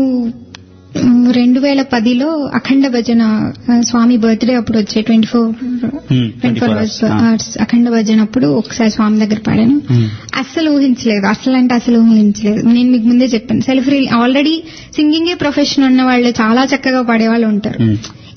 మ్, రెండు వేల పదిలో అఖండ భజన ఆ, స్వామి బర్త్డే అప్పుడు వచ్చే twenty four Hmm, twenty 24 four hours. Hours అఖండ భజన అప్పుడు ఒకసారి స్వామి దగ్గర పాడాను Hmm. అస్సలు ఊహించలేదు అసలు అంటే అసలు ఊహించలేదు నేను మీకు ముందే చెప్పాను సెల్ఫ్ రీల్ ఆల్రెడీ సింగింగే ప్రొఫెషన్ ఉన్న వాళ్ళు చాలా చక్కగా పాడేవాళ్ళు ఉంటారు Hmm.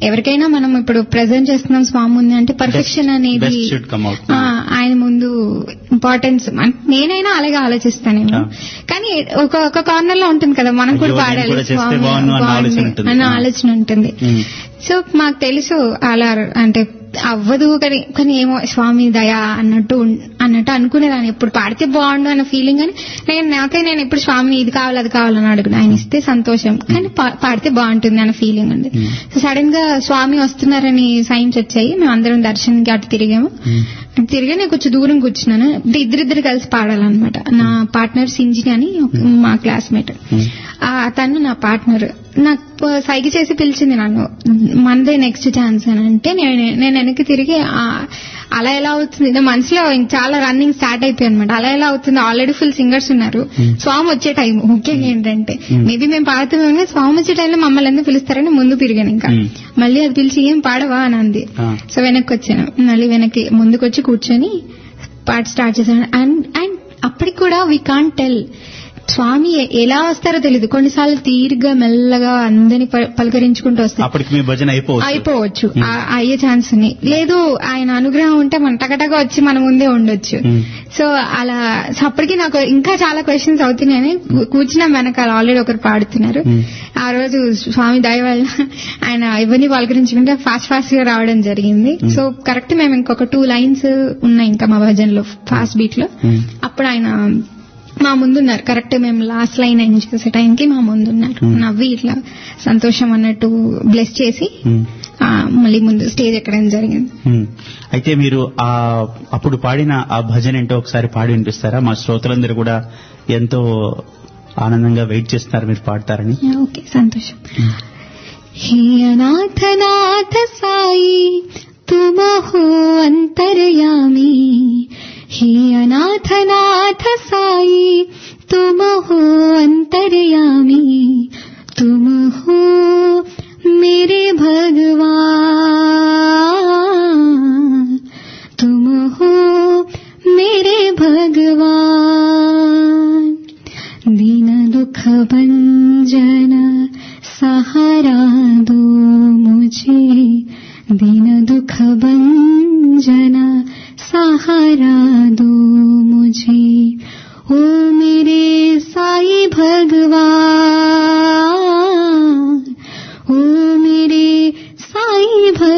ఎవరికైనా మనం ఇప్పుడు ప్రెజెంట్ చేస్తున్నాం స్వామి ఉంది అంటే పర్ఫెక్షన్ Best- అనేది best should come out. ఆ, ఆయన ముందు ఇంపార్టెన్స్ నేనైనా అలాగే ఆలోచిస్తానేమో ఆ. కానీ ఒక ఒక కార్నర్ లో ఉంటుంది కదా మనం కూడా అయ్యో, నేను పాడాలి కూడా చేస్తే స్వామి, బాగుండు అన్న బాగుంది ఆలోచన ఉంటుంది. అన్న ఆ. ఆలోచన ఉంటుంది ఉమ్. సో మాకు తెలుసు అలా అంటే అవ్వదు కానీ కానీ ఏమో స్వామి దయ అన్నట్టు ఉన్- అన్నట్టు అనుకునేదాన్ని ఎప్పుడు పాడితే బాగుండు అన్న ఫీలింగ్ అని నేను నాకే నేను ఎప్పుడు స్వామిని ఇది కావాలి అది కావాలని అడుగును ఆయన ఇస్తే సంతోషం కానీ పా- పాడితే బాగుంటుంది అన్న ఫీలింగ్ ఉంది Hmm. సో సడన్ గా స్వామి వస్తున్నారని సైన్స్ వచ్చాయి మేము అందరం దర్శనంకి అటు తిరిగాము ఉమ్. అటు తిరిగి నేను కొంచెం దూరం కూర్చున్నాను అంటే ఇద్దరిద్దరు కలిసి పాడాలన్నమాట నా పార్ట్నర్ సింజిని అని ఒక- మా క్లాస్మేట్ ఉమ్. ఆ తను నా పార్ట్నర్ నాకు ప- సైగ చేసి పిలిచింది నన్ను మనదే నెక్స్ట్ ఛాన్స్ అని అంటే నేను నేను వెనక్కి తిరిగి ఆ, అలా ఎలా అవుతుంది నా మనసులో ఇంక చాలా రన్నింగ్ స్టార్ట్ అయిపోయి అనమాట అలా ఎలా అవుతుంది ఆల్రెడీ ఫుల్ సింగర్స్ ఉన్నారు స్వామి వచ్చే టైం ముఖ్యంగా ఏంటంటే మేబీ మేము పాడుతున్నాం కానీ స్వామి వచ్చే టైంలో మమ్మల్ని ఎందుకు పిలుస్తారని ముందు తిరిగాను ఇంకా Hmm. మళ్ళీ అది పిలిచి ఏం పాడవా అని అంది ఆ. సో వెనక్కి వచ్చాను మళ్ళీ వెనక్కి ముందుకు వచ్చి కూర్చొని పాట స్టార్ట్ చేశాను అండ్ అండ్ అప్పటికి కూడా వీ కాంట్ టెల్ స్వామి ఎ- ఎలా వస్తారో తెలియదు కొన్నిసార్లు తీరిగ్గా మెల్లగా అందరిని ప- పలకరించుకుంటూ వస్తారు అప్పటికి మీ భజన అయిపోవచ్చు అయిపోవచ్చు ఆ- అయ్యే ఛాన్స్ ఉన్నాయి లేదు ఆయన అనుగ్రహం ఉంటే మన టకటగా వచ్చి మన ముందే ఉండొచ్చు ఉమ్. సో అలా సో అప్పటికి నాకు ఇంకా చాలా క్వశ్చన్స్ అవుతున్నాయని కూ- కూర్చున్నాం వెనకాల ఆల్రెడీ ఒకరు పాడుతున్నారు Hmm. ఆ రోజు స్వామి దయ వల్ల ఆయన ఎవరిని పలకరించుకుంటే ఫాస్ట్ ఫాస్ట్ గా రావడం జరిగింది సో కరెక్ట్ మేము ఇంకొక టూ లైన్స్ ఉన్నాయి ఇంకా మా భజనలో ఫాస్ట్ బీట్ లో ఉమ్. అప్పుడు ఆయన మా ముందున్నారు కరెక్ట్ మేము లాస్ట్ లైన్ అయిన చేసే టైంకి మా ముందున్నారు Hmm. నవ్వి ఇట్లా సంతోషం అన్నట్టు బ్లెస్ చేసి ఉమ్. ఆ, మళ్ళీ ముందు స్టేజ్ ఎక్కడం జరిగింది ఉమ్. అయితే మీరు ఆ అప్పుడు పాడిన ఆ భజన ఏంటో ఒకసారి పాడి వినిపిస్తారా మా శ్రోతలందరూ కూడా ఎంతో ఆనందంగా వెయిట్ చేస్తున్నారు మీరు పాడతారని ఓకే సంతోషం हे अनाथनाथ साई तुम हो अंतर्यामी हे अनाथनाथ साई तुम हो अंतर्यामी तुम हो मेरे भगवान तुम हो मेरे भगवान दीन दुख भंजन सहारा दो मुझे दीन दुख भंजन सहारा दो मुझे ओ मेरे साई भगवान ओ मेरे साई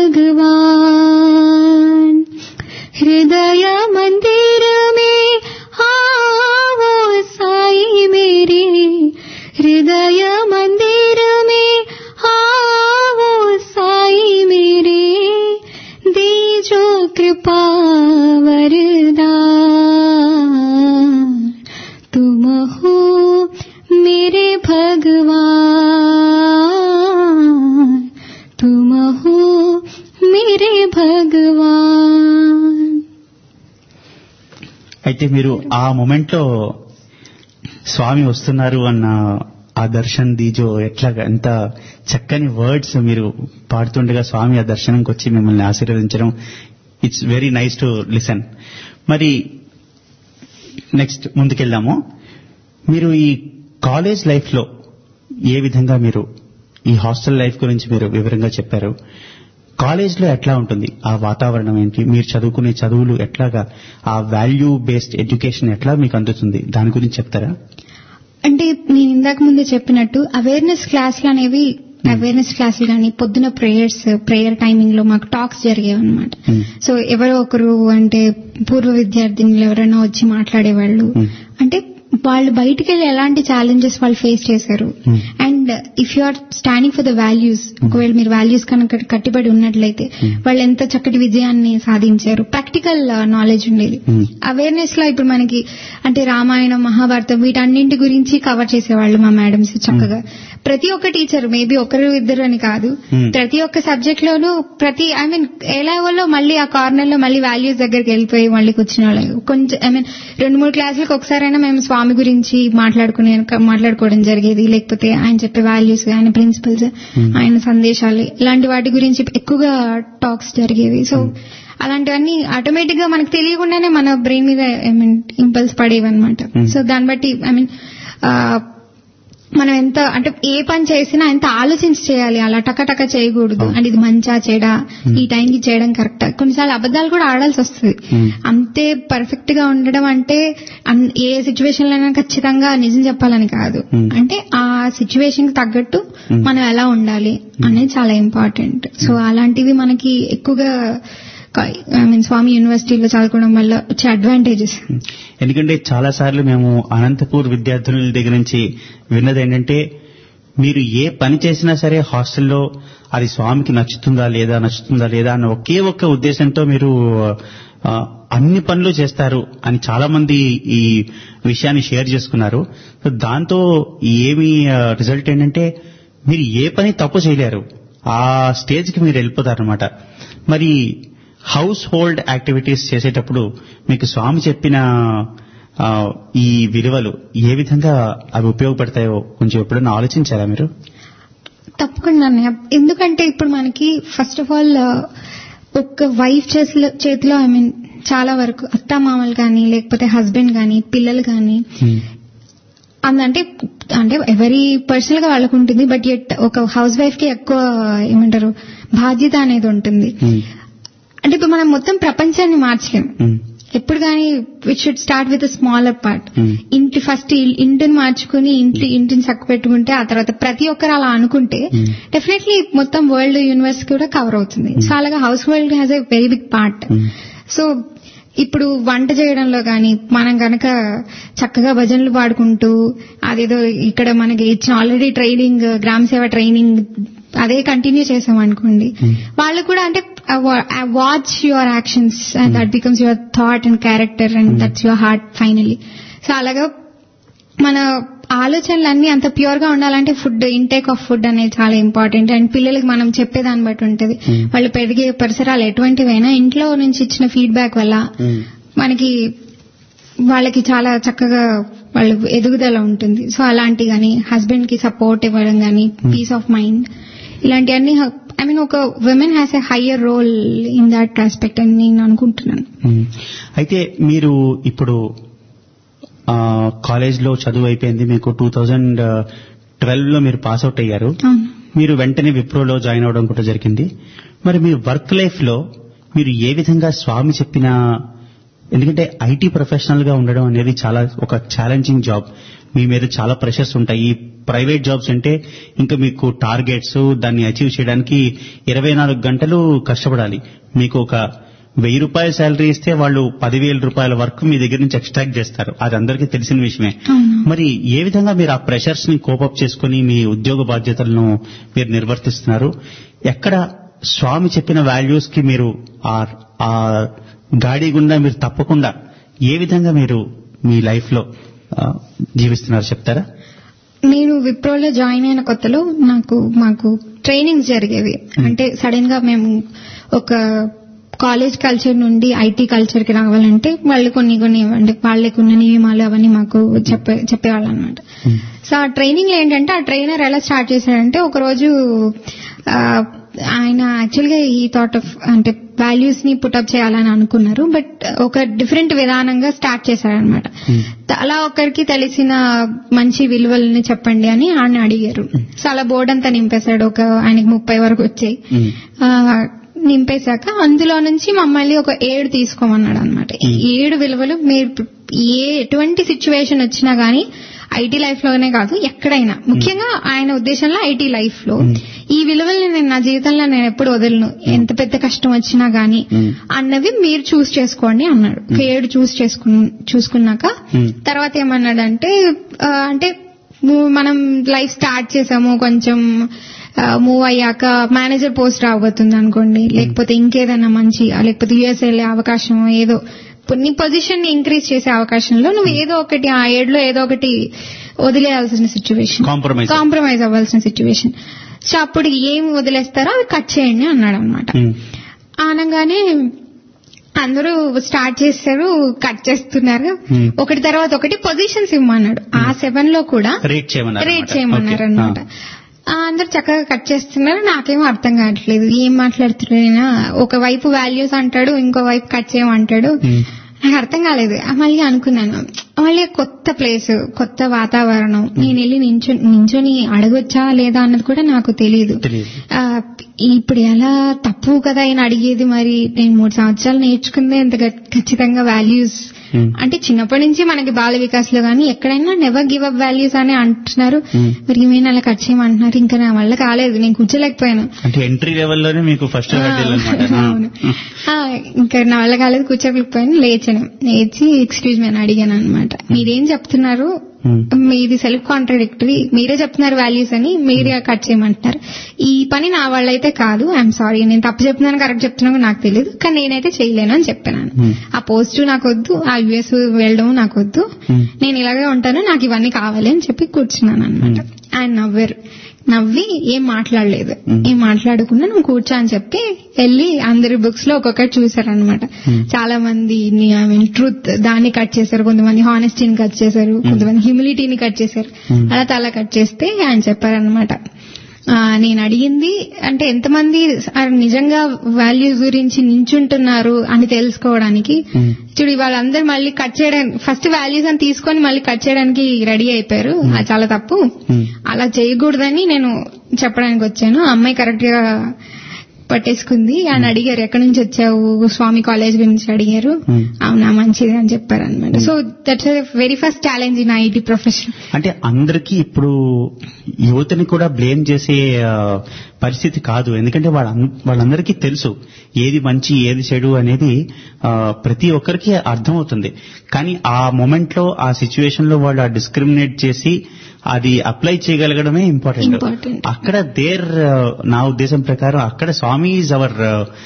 भगवान हृदय मंदिर में आओ साई मेरे हृदय मंदिर में आओ साई मेरे दीजो कृपा वरदान तुम हो मेरे भगवान तुम हो मेरे भगवान అయితే మీరు ఆ మొమెంట్ లో స్వామి వస్తున్నారు అన్న ఆ దర్శన్ దీజో ఎట్లాగా ఎంత చక్కని వర్డ్స్ మీరు పాడుతుండగా స్వామి ఆ దర్శనంకి వచ్చి మిమ్మల్ని ఆశీర్వదించడం it's very nice to listen మరి నెక్స్ట్ ముందుకెళ్దాము మీరు ఈ కాలేజ్ లైఫ్ లో ఏ విధంగా మీరు ఈ హాస్టల్ లైఫ్ గురించి మీరు వివరంగా చెప్పారు కాలేజ్ లో ఎట్లా ఉంటుంది ఆ వాతావరణం ఏంటి మీరు చదువుకునే చదువులు ఎట్లాగా ఆ వాల్యూ బేస్డ్ ఎడ్యుకేషన్ ఎట్లా మీకు అందుతుంది దాని గురించి చెప్తారా అంటే నేను ఇందాక ముందే చెప్పినట్టు అవేర్నెస్ క్లాసులు అనేవి అవేర్నెస్ క్లాసులు కానీ పొద్దున ప్రేయర్స్ ప్రేయర్ టైమింగ్ లో మాకు టాక్స్ జరిగేవి అనమాట Hmm. సో ఎవరో ఒకరు అంటే పూర్వ విద్యార్థినులు ఎవరైనా వచ్చి మాట్లాడేవాళ్ళు Hmm. అంటే వాళ్ళు బయటికి వెళ్ళి ఎలాంటి ఛాలెంజెస్ వాళ్ళు ఫేస్ చేశారు Hmm. And if you are standing for the values ఒకవేళ మీరు వాల్యూస్ కనుక కట్టుబడి ఉన్నట్లయితే వాళ్ళు ఎంత చక్కటి విజయాన్ని సాధించారు ప్రాక్టికల్ నాలెడ్జ్ ఉండేది Hmm. అవేర్నెస్ లో ఇప్పుడు మనకి అంటే రామాయణం మహాభారతం వీటన్నింటి గురించి కవర్ చేసేవాళ్ళు మా మేడమ్స్ చక్కగా ప్రతి ఒక్క టీచర్ మేబీ ఒకరు ఇద్దరు అని కాదు Hmm. ప్రతి ఒక్క సబ్జెక్ట్ లోనూ ప్రతి ఐ మీన్ ఎలాగోలో మళ్ళీ ఆ కార్నర్ లో మళ్ళీ వాల్యూస్ దగ్గరికి వెళ్ళిపోయి మళ్ళీ కూర్చునే వాళ్ళు కొంచెం ఐ మీన్ రెండు మూడు క్లాసులకు ఒకసారైనా మేము స్వామి గురించి మాట్లాడుకునే మాట్లాడుకోవడం జరిగేది లేకపోతే ఆయన చెప్పే వాల్యూస్ ఆయన ప్రిన్సిపల్స్ ఆయన సందేశాలు ఇలాంటి వాటి గురించి ఎక్కువగా టాక్స్ జరిగేవి సో అలాంటివన్నీ ఆటోమేటిక్ గా మనకు తెలియకుండానే మన బ్రెయిన్ మీద ఐ మీన్ ఇంపల్స్ పడేవి అనమాట Hmm. సో దాన్ని బట్టి ఐ మీన్ మనం ఎంత అంటే ఏ పని చేసినా ఎంత ఆలోచించి చేయాలి అలా టకటక చేయకూడదు అంటే ఇది మంచా చెడా ఈ టైంకి చేయడం కరెక్ట్ కొన్నిసార్లు అబద్ధాలు కూడా ఆడాల్సి వస్తుంది Hmm. అంతే పర్ఫెక్ట్ గా ఉండడం అంటే అన్- ఏ సిచ్యువేషన్ లో అయినా ఖచ్చితంగా నిజం చెప్పాలని కాదు Hmm. అంటే ఆ సిచ్యువేషన్ కి తగ్గట్టు Hmm. మనం ఎలా ఉండాలి అనేది చాలా ఇంపార్టెంట్ సో అలాంటివి మనకి ఎక్కువగా ఐ మీన్ స్వామి యూనివర్సిటీలో చదువుకోవడం వల్ల వచ్చే అడ్వాంటేజెస్ ఎందుకంటే చాలా సార్లు మేము అనంతపూర్ విద్యార్థుల దగ్గర నుంచి విన్నది ఏంటంటే మీరు ఏ పని చేసినా సరే హాస్టల్లో అది స్వామికి నచ్చుతుందా లేదా నచ్చుతుందా లేదా అన్న ఒకే ఒక్క ఉద్దేశంతో మీరు ఆ, అన్ని పనులు చేస్తారు అని చాలా మంది ఈ విషయాన్ని షేర్ చేసుకున్నారు సో దాంతో ఏమి రిజల్ట్ ఏంటంటే మీరు ఏ పని తప్పు చేయలేరు ఆ స్టేజ్కి మీరు వెళ్ళిపోతారనమాట మరి హౌస్ హోల్డ్ యాక్టివిటీస్ చేసేటప్పుడు మీకు స్వామి చెప్పిన ఆ, ఈ విలువలు ఏ విధంగా అవి ఉపయోగపడతాయో కొంచెం ఎప్పుడైనా ఆలోచించారా మీరు తప్పకుండా అన్నయ్య ఎందుకంటే ఇప్పుడు మనకి ఫస్ట్ ఆఫ్ ఆల్ ఒక వైఫ్ చేతిలో చేతిలో ఐ మీన్ చాలా వరకు అత్తామామలు కానీ లేకపోతే హస్బెండ్ కానీ పిల్లలు కానీ అందంటే అంటే ఎవరి పర్సనల్ గా వాళ్ళకు ఉంటుంది బట్ ఎట్ ఒక హౌస్ వైఫ్ కి ఎక్కువ ఏమంటారు బాధ్యత అనేది ఉంటుంది అంటే ఇప్పుడు మనం మొత్తం ప్రపంచాన్ని మార్చలేం ఉమ్, ఎప్పుడు కానీ we should start with smaller part Hmm. ఇంటి ఫస్ట్ ఇంటిని మార్చుకుని ఇంటి ఇంటిని చక్క పెట్టుకుంటే ఆ తర్వాత ప్రతి ఒక్కరు అలా అనుకుంటే Hmm. డెఫినెట్లీ మొత్తం వరల్డ్ యూనివర్స్ కూడా కవర్ అవుతుంది సో అలాగా household has a very big part Hmm. So ఇప్పుడు వంట చేయడంలో గాని మనం గనక చక్కగా భజనలు పాడుకుంటూ అదేదో ఇక్కడ మనకి ఇచ్చిన ఆల్రెడీ ట్రైనింగ్ గ్రామ సేవ ట్రైనింగ్ అదే కంటిన్యూ చేసాం అనుకోండి వాళ్ళు కూడా అంటే watch your actions and that becomes your thought and character and that's your heart finally so అలాగా మన ఆలోచనలన్నీ అంత ప్యూర్ గా ఉండాలంటే ఫుడ్ ఇంటేక్ ఆఫ్ ఫుడ్ అనేది చాలా ఇంపార్టెంట్ అండ్ పిల్లలకి మనం చెప్పేదాన్ని బట్టి ఉంటది Hmm. వాళ్ళు పెరిగే పరిసరాలు ఎటువంటివైనా ఇంట్లో నుంచి ఇచ్చిన ఫీడ్బ్యాక్ వల్ల ఉమ్, మనకి వాళ్ళకి చాలా చక్కగా వాళ్ళు ఎదుగుదల ఉంటుంది సో అలాంటి గాని హస్బెండ్ కి సపోర్ట్ ఇవ్వడం గాని పీస్ ఆఫ్ మైండ్ ఇలాంటివన్నీ ఐ మీన్ ఒక women has a higher role in that aspect అని నేను అనుకుంటున్నాను ఉమ్. అయితే మీరు ఇప్పుడు ఆ, కాలేజ్లో చదువు అయిపోయింది మీకు టూ థౌజండ్ ట్వెల్వ్ లో మీరు పాస్ అవుట్ అయ్యారు అవును మీరు వెంటనే విప్రోలో జాయిన్ అవడం కూడా జరిగింది మరి మీ వర్క్ లైఫ్ లో మీరు ఏ విధంగా స్వామి చెప్పిన ఎందుకంటే ఐటీ ప్రొఫెషనల్ గా ఉండడం అనేది చాలా ఒక ఛాలెంజింగ్ జాబ్ మీ మీద చాలా ప్రెషర్స్ ఉంటాయి ఈ ప్రైవేట్ జాబ్స్ అంటే ఇంకా మీకు టార్గెట్స్ దాన్ని అచీవ్ చేయడానికి ఇరవై నాలుగు గంటలు కష్టపడాలి మీకు ఒక వెయ్యి రూపాయల శాలరీ ఇస్తే వాళ్ళు పదివేల రూపాయల వర్క్ మీ దగ్గర నుంచి ఎక్స్ట్రాక్ట్ చేస్తారు అది అందరికీ తెలిసిన విషయమే అవును. మరి ఏ విధంగా మీరు ఆ ప్రెషర్స్ ని కోపప్ చేసుకుని మీ ఉద్యోగ బాధ్యతలను మీరు నిర్వర్తిస్తున్నారు ఎక్కడ స్వామి చెప్పిన వాల్యూస్ కి మీరు ఆ ఆ గాడి గుండా మీరు తప్పకుండా ఏ విధంగా మీరు మీ లైఫ్ లో ఆ, జీవిస్తున్నారు చెప్తారా నేను విప్రోలో జాయిన్ అయిన కొత్తలో నాకు మాకు ట్రైనింగ్స్ జరిగేవి అంటే సడన్ గా మేము ఒక కాలేజ్ కల్చర్ నుండి ఐటీ కల్చర్ కి రావాలంటే వాళ్ళు కొన్ని కొన్ని అంటే వాళ్ళకి ఉన్న నియమాలు అవన్నీ మాకు చెప్పే చెప్పేవాళ్ళు అనమాట సో ఆ ట్రైనింగ్ లో ఏంటంటే ఆ ట్రైనర్ ఎలా స్టార్ట్ చేశాడంటే ఒక రోజు ఆ, ఆయన యాక్చువల్ గా ఈ థాట్ ఆఫ్ అంటే వాల్యూస్ ని పుటప్ చేయాలని అనుకున్నారు బట్ ఒక డిఫరెంట్ విధానంగా స్టార్ట్ చేశారనమాట అలా ఒకరికి తెలిసిన మంచి విలువలని చెప్పండి అని ఆయన అడిగారు సో అలా బోర్డు అంతా నింపేశాడు ఒక ఆయనకి ముప్పై వరకు వచ్చాయి ఉమ్, ఆ, నింపేశాక అందులో నుంచి మమ్మల్ని ఒక ఏడు తీసుకోమన్నాడు అనమాట ఏడు విలువలు మీరు ఏ ఎటువంటి సిచ్యువేషన్ వచ్చినా గానీ ఐటీ లైఫ్ లోనే కాదు ఎక్కడైనా ముఖ్యంగా ఆయన ఉద్దేశంలో ఐటీ లైఫ్ లో ఈ విలువల్ని నేను నా జీవితంలో నేను ఎప్పుడు వదలను ఎంత పెద్ద కష్టం వచ్చినా గానీ Hmm. అన్నవి మీరు చూస్ చేసుకోండి అన్నాడు ఒక ఏడు చూస్ చేసుకు చూసుకున్నాక Hmm. తర్వాత ఏమన్నాడంటే ఆ, అంటే ము- మనం లైఫ్ స్టార్ట్ చేసాము కొంచెం మూవ్ అయ్యాక మేనేజర్ పోస్ట్ రాబోతుంది అనుకోండి లేకపోతే ఇంకేదైనా మంచి ఆ, లేకపోతే యుఎస్ వెళ్ళే అవకాశం ఏదో ఇప్పుడు నీ పొజిషన్ ని ఇంక్రీజ్ చేసే అవకాశంలో నువ్వు ఏదో ఒకటి ఆ ఏడులో ఏదో ఒకటి వదిలేయాల్సిన సిచ్యువేషన్ Compromise. కాంప్రమైజ్ అవ్వాల్సిన సిచ్యువేషన్ సో అప్పుడు ఏం వదిలేస్తారో అవి కట్ చేయండి అన్నాడు అనమాట ఉమ్, అనగానే అందరూ స్టార్ట్ చేస్తారు కట్ చేస్తున్నారు Hmm. ఒకటి తర్వాత ఒకటి పొజిషన్స్ ఇవ్వమన్నాడు ఆ సెవెన్ లో కూడా రేట్ చేయమన్నారు రేట్ అన్నమాట. చేయమన్నారు ఓకే. అనమాట అందరు చక్కగా కట్ చేస్తున్నారు నాకేమో అర్థం కావట్లేదు ఏం మాట్లాడుతున్నా ఒక వైపు వాల్యూస్ అంటాడు ఇంకో వైపు కట్ చేయమంటాడు Hmm. నాకు అర్థం కాలేదు ఆ మళ్ళీ అనుకున్నాను మళ్ళీ కొత్త ప్లేస్ కొత్త వాతావరణం నేను వెళ్ళి నించో నించొని అడగొచ్చా లేదా అన్నది కూడా నాకు తెలియదు తెలియదు ఆ, ఇప్పుడు ఎలా తప్పు కదా ఆయన అడిగేది మరి నేను మూడు సంవత్సరాలు నేర్చుకుందే ఇంత గట్- ఖచ్చితంగా వాల్యూస్ Hmm. అంటే చిన్నప్పటి నుంచి మనకి బాల వికాస్ లో గానీ ఎక్కడైనా నెవర్ గివ్ అప్ వాల్యూస్ అని అంటున్నారు Hmm. మరి ఏమైనా అలా కట్ చేయమంటున్నారు ఇంకా నా వల్ల కాలేదు నేను కూర్చోలేకపోయాను అంటే ఎంట్రీ లెవెల్లోనే మీకు ఫస్ట్ అనమాట అవును ఆ, ఇంకా నా వల్ల కాలేదు కూర్చోలేకపోయాను లేచాను లేచి ఎక్స్క్యూజ్ మీ అని అడిగాను అనమాట మీరేం చెప్తున్నారు మీది సెల్ఫ్ కాంట్రడిక్టరీ మీరే చెప్తున్నారు వాల్యూస్ అని మీరే కట్ చేయమంటున్నారు ఈ పని నా వల్ల అయితే కాదు ఐఎమ్ సారీ నేను తప్పు చెప్తున్నాను కరెక్ట్ చెప్తున్నాను నాకు తెలియదు కానీ నేనైతే చేయలేను అని చెప్పాను Hmm. ఆ పోస్ట్ నాకు వద్దు ఆ యుఎస్ వెళ్ళడం నాకు వద్దు Hmm. నేను ఇలాగే ఉంటాను నాకు ఇవన్నీ కావాలి అని చెప్పి కూర్చున్నాను అనమాట ఆయన నవ్వారు నవ్వి ఏం మాట్లాడలేదు Hmm. ఏం మాట్లాడకుండా నువ్వు కూర్చో అని చెప్పి వెళ్ళి అందరి బుక్స్ లో ఒక్కొక్కటి చూసారనమాట Hmm. చాలా మంది ఐ మీన్ ట్రూత్ దాన్ని కట్ చేశారు కొంతమంది హానెస్టీని కట్ చేశారు కొంతమంది హ్యూమిలిటీని కట్ చేశారు Hmm. అలా తల కట్ చేస్తే ఆయన చెప్పారనమాట ఆ, నేను అడిగింది అంటే ఎంతమంది ఆ, నిజంగా వాల్యూస్ గురించి నించుంటున్నారు అని తెలుసుకోవడానికి Hmm. చూడు వాళ్ళందరూ మళ్ళీ కట్ చేయడానికి ఫస్ట్ వాల్యూస్ అని తీసుకొని మళ్ళీ కట్ చేయడానికి రెడీ అయిపోయారు అది చాలా తప్పు Hmm. అలా చేయకూడదని నేను చెప్పడానికి వచ్చాను ఆ అమ్మాయి కరెక్ట్ గా పట్టేసుకుంది ఆయన అడిగారు ఎక్కడి నుంచి వచ్చావు స్వామి కాలేజ్ గురించి అడిగారు Hmm. అవునా మంచిది అని చెప్పారు అనమాట so that's very first challenge in IT profession అంటే అందరికీ ఇప్పుడు యువతని కూడా బ్లేమ్ చేసే ఆ, పరిస్థితి కాదు ఎందుకంటే వాళ్ళ వాళ్ళందరికీ తెలుసు ఏది మంచి ఏది చెడు అనేది ఆ, ప్రతి ఒక్కరికి అర్థమవుతుంది కానీ ఆ మొమెంట్ లో ఆ సిచ్యువేషన్ లో వాళ్ళు డిస్క్రిమినేట్ చేసి అది అప్లై చేయగలగడమే ఇంపార్టెంట్ Important. అక్కడ దేర్ నా ఉద్దేశం ప్రకారం అక్కడ స్వామి ఈజ్ అవర్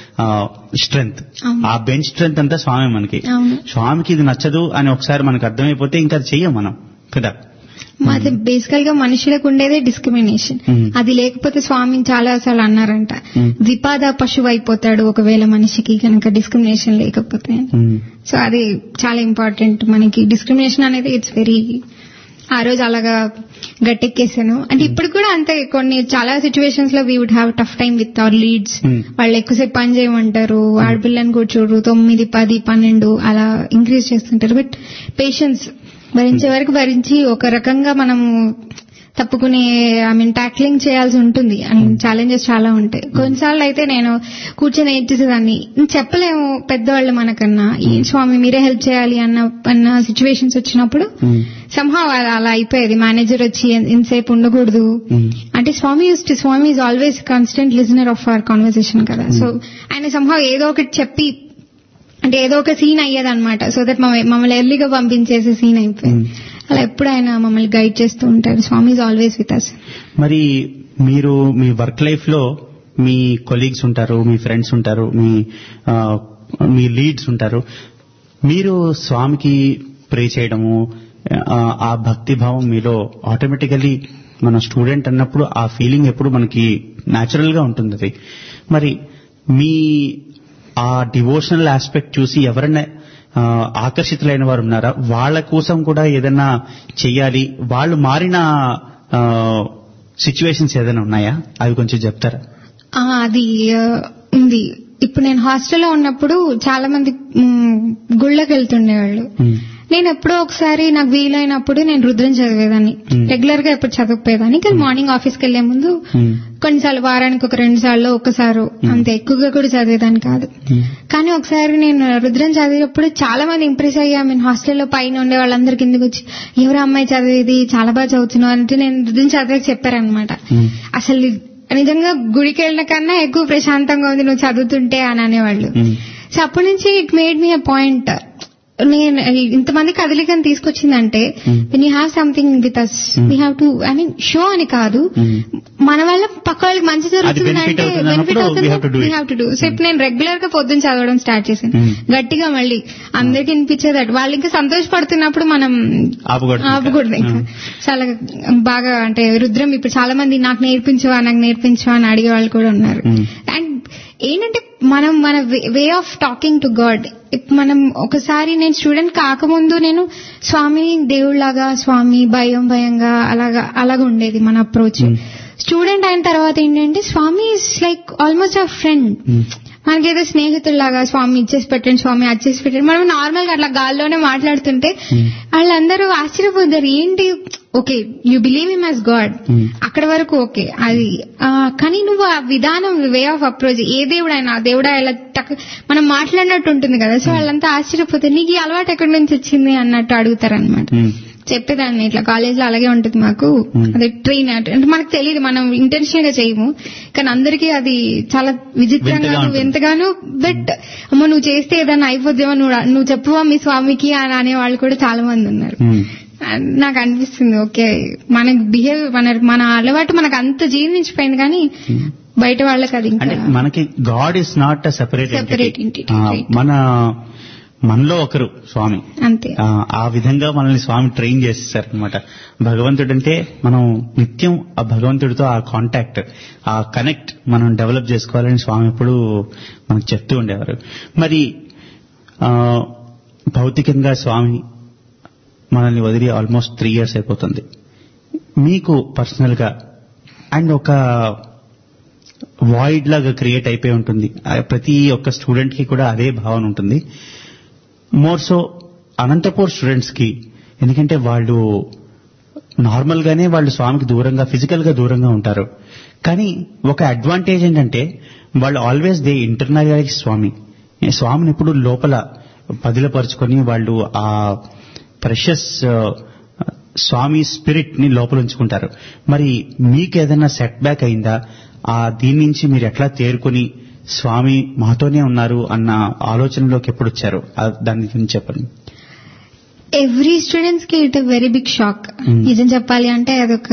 స్ట్రెంగ్త్ అవును. ఆ బెంచ్ స్ట్రెంగ్త్ అంతా స్వామి మనకి అవును స్వామికి ఇది నచ్చదు అని ఒకసారి మనకు అర్థమైపోతే ఇంకా అది చెయ్యం మనం కదా అది బేసికల్ గా మనుషులకు ఉండేదే డిస్క్రిమినేషన్ Hmm. అది లేకపోతే స్వామి చాలా అసలు అన్నారంట Hmm. ద్విపాద పశువు అయిపోతాడు ఒకవేళ మనిషికి కనుక డిస్క్రిమినేషన్ లేకపోతే ఉమ్. సో అది చాలా ఇంపార్టెంట్ మనకి డిస్క్రిమినేషన్ అనేది ఇట్స్ వెరీ ఆ రోజు అలాగా గట్టెక్కేసాను అంటే ఇప్పుడు కూడా అంతే కొన్ని చాలా సిచ్యువేషన్స్ లో we would have tough time with our leads Hmm. వాళ్ళు ఎక్కువసేపు పని చేయమంటారు ఆడపిల్లని కూర్చోరు తొమ్మిది పది పన్నెండు అలా ఇంక్రీజ్ చేస్తుంటారు బట్ పేషెన్స్ భరించే వరకు భరించి ఒక రకంగా మనము తప్పుకునే ఐ మీన్ టాక్లింగ్ చేయాల్సి ఉంటుంది ఛాలెంజెస్ చాలా ఉంటాయి కొన్నిసార్లు అయితే నేను కూర్చొని ఏడ్చేసేదాన్ని చెప్పలేము పెద్దవాళ్ళు మనకన్నా ఈ స్వామి మీరే హెల్ప్ చేయాలి అన్న అన్న సిచ్యువేషన్స్ వచ్చినప్పుడు ఉమ్. సంహా అలా అయిపోయేది మేనేజర్ వచ్చి ఇంతసేపు ఉండకూడదు ఉమ్. అంటే Swami uses to Swami is always constant listener of our conversation కదా సో ఆయన సంహా ఏదో ఒకటి చెప్పి అంటే ఏదో ఒక సీన్ అయ్యేది అనమాట సో దట్ మమ్మల్ని ఎర్లీగా పంపించేసే సీన్ అయిపోయింది అలా ఎప్పుడు ఆయన మమ్మల్ని గైడ్ చేస్తూ ఉంటారు Swami is always with us మరి మీరు మీ వర్క్ లైఫ్ లో మీ కొలీగ్స్ ఉంటారు మీ ఫ్రెండ్స్ ఉంటారు మీ ఆ, మీ లీడ్స్ ఉంటారు మీరు స్వామికి ప్రే చేయడము ఆ, ఆ భక్తి భావం మీలో ఆటోమేటికలీ మన స్టూడెంట్ అన్నప్పుడు ఆ ఫీలింగ్ ఎప్పుడు మనకి న్యాచురల్ గా ఉంటుంది అది మరి మీ ఆ డివోషనల్ ఆస్పెక్ట్ చూసి ఎవరైనా ఆ, ఆకర్షితులైన వారు ఉన్నారా వాళ్ళ కోసం కూడా ఏదైనా చెయ్యాలి వాళ్ళు మారిన సిచ్యువేషన్స్ ఏదైనా ఉన్నాయా అవి కొంచెం చెప్తారా ఆ, అది ఆ, ఉంది ఇప్పుడు నేను హాస్టల్లో ఉన్నప్పుడు చాలా మంది మ్, గుళ్ళకి వెళ్తుండేవాళ్ళు ఉమ్, నేను ఎప్పుడో ఒకసారి నాకు వీలైనప్పుడు నేను రుద్రం చదివేదాన్ని Hmm. రెగ్యులర్ గా ఎప్పుడు చదవకపోయేదాన్ని కానీ మార్నింగ్ ఆఫీస్కి వెళ్లే ముందు ఉమ్, కొన్నిసార్లు వారానికి ఒక రెండు సార్లు ఒక్కసారి అంత ఎక్కువగా కూడా చదివేదాన్ని కాదు ఉమ్, కానీ ఒకసారి నేను రుద్రం చదివేటప్పుడు చాలా మంది ఇంప్రెస్ అయ్యా నేను హాస్టల్లో పైన ఉండే వాళ్ళందరి కిందకి వచ్చి ఎవరు అమ్మాయి చదివేది చాలా బాగా చదువుతున్నావు అంటే నేను రుద్రం చదివే చెప్పారనమాట ఉమ్, అసలు నిజంగా గుడికి వెళ్ళిన కన్నా ఎక్కువ ప్రశాంతంగా ఉంది నువ్వు చదువుతుంటే అని అనేవాళ్ళు ఉమ్, సో అప్పటి నుంచి it made me a point నేను ఇంతమంది కదలికను తీసుకొచ్చిందంటే Hmm. When you have something with us Hmm. We have to I mean show అని కాదు ఉమ్, మన వల్ల పక్క వాళ్ళకి మంచి జరుగుతుంది benefit అంటే అవుతుంది అన్నప్పుడు we have to do it. Have to do so ఇప్పుడు నేను రెగ్యులర్ గా పొద్దున్న చదవడం స్టార్ట్ చేశాను Hmm. గట్టిగా మళ్ళీ అందరికి వినిపించేది అటు వాళ్ళు ఇంకా సంతోషపడుతున్నప్పుడు మనం ఆపకూడదు ఇంకా. ఆపకూడదు ఇంకా Hmm. చాలా బాగా అంటే రుద్రం ఇప్పుడు చాలా మంది నాకు నేర్పించవా నాకు నేర్పించవా అని అడిగే వాళ్ళు కూడా ఉన్నారు Hmm. అండ్ ఏంటంటే మనం మన way of talking to God మనం ఒకసారి నేను స్టూడెంట్ కాకముందు నేను స్వామి దేవుళ్లాగా స్వామి భయం భయంగా అలాగా అలాగా ఉండేది మన అప్రోచ్ Hmm. స్టూడెంట్ అయిన తర్వాత ఏంటంటే Swami is like almost a friend um, మనకేదో స్నేహితుల్లాగా స్వామి ఇచ్చేసి పెట్టండి స్వామి అది చేసి పెట్టండి మనం నార్మల్ గా అట్లా గాల్లోనే మాట్లాడుతుంటే వాళ్ళందరూ ఆశ్చర్యపోతారు ఏంటి okay you believe him as God Hmm. అక్కడ వరకు ఓకే అది ఆ, కానీ నువ్వు ఆ విధానం వే ఆఫ్ అప్రోచ్ ఏ దేవుడైనా ఆ దేవుడా ఇలా టక్- మనం మాట్లాడినట్టు ఉంటుంది కదా సో వాళ్ళంతా ఆశ్చర్యపోతారు నీకు ఈ అలవాటు ఎక్కడి నుంచి వచ్చింది అన్నట్టు అడుగుతారు ఉమ్, చెప్పేదాన్ని ఇట్లా కాలేజ్ లో అలాగే ఉంటుంది మాకు Hmm. అదే ట్రైన్ అంటే మనకు తెలియదు మనం ఇంటెన్షన్ గా చేయము కానీ అందరికీ అది చాలా విచిత్రంగా వింతగా ఉంటుంది. వింతగాను బట్ అమ్మ నువ్వు చేస్తే ఏదైనా అయిపోద్దేమో నువ్వు నువ్వు చెప్పువా మీ స్వామికి అని అనే వాళ్ళు కూడా చాలా మంది ఉన్నారు ఉమ్, నాకు అనిపిస్తుంది ఓకే మనకి బిహేవ్ మన మన అలవాటు మనకు అంత జీర్ణించిపోయింది కానీ బయట వాళ్ళకి అది ఇంకా అంటే మనకి God is not a separate Separate entity, right. మన మనలో ఒకరు స్వామి అంతే ఆ, ఆ విధంగా మనల్ని స్వామి ట్రైన్ చేసేసారు అనమాట భగవంతుడు అంటే మనం నిత్యం ఆ భగవంతుడితో ఆ కాంటాక్ట్ ఆ కనెక్ట్ మనం డెవలప్ చేసుకోవాలని స్వామి ఎప్పుడు మనకు చెప్తూ ఉండేవారు మరి ఆ, భౌతికంగా స్వామి మనల్ని వదిలి ఆల్మోస్ట్ త్రీ ఇయర్స్ అయిపోతుంది మీకు పర్సనల్ గా అండ్ ఒక వాయిడ్ లాగా క్రియేట్ అయిపోయి ఉంటుంది ఆ ప్రతి ఒక్క స్టూడెంట్ కి కూడా అదే భావన ఉంటుంది మోర్ సో అనంతపూర్ స్టూడెంట్స్ కి ఎందుకంటే వాళ్ళు నార్మల్ గానే వాళ్ళు స్వామికి దూరంగా ఫిజికల్ గా దూరంగా ఉంటారు కానీ ఒక అడ్వాంటేజ్ ఏంటంటే వాళ్ళు ఆల్వేస్ దే ఇంటర్నలైజ్ స్వామి ఈ స్వామిని ఎప్పుడు లోపల పదిలపరుచుకొని వాళ్ళు ఆ ప్రెషస్ స్వామి స్పిరిట్ ని లోపల ఉంచుకుంటారు మరి మీకు ఏదైనా సెట్ బ్యాక్ అయిందా ఆ దీని నుంచి మీరు ఎట్లా తేరుకొని స్వామి మాతోనే ఉన్నారు అన్న ఆలోచనలోకి ఎప్పుడు వచ్చారు ఆ దాని గురించి చెప్పండి ఎవ్రీ స్టూడెంట్స్ కి it very big shock Hmm. నిజం చెప్పాలి అంటే అదొక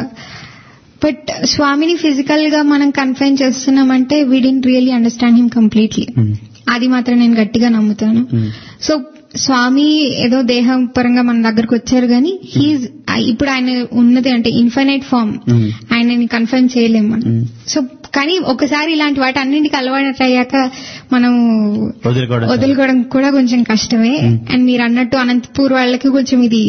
బట్ స్వామిని ఫిజికల్ గా మనం కన్ఫైన్ చేస్తున్నామంటే we didn't really understand him completely Hmm. అది మాత్రం నేను గట్టిగా నమ్ముతాను Hmm. సో స్వామి ఏదో దేహం పరంగా మన దగ్గరకు వచ్చారు కానీ హీజ్ ఇప్పుడు ఆయన ఉన్నది అంటే ఇన్ఫైనైట్ ఫామ్ Hmm. ఆయనని కన్ఫైన్ చేయలేం మనం Hmm. సో కానీ ఒకసారి ఇలాంటి వాటి అన్నింటికి అలవాటు అయ్యాక మనం వదులుకోవడం వదులుకోవడం కూడా కొంచెం కష్టమే Hmm. అండ్ మీరు అన్నట్టు అనంతపూర్ వాళ్ళకి కొంచెం ఇది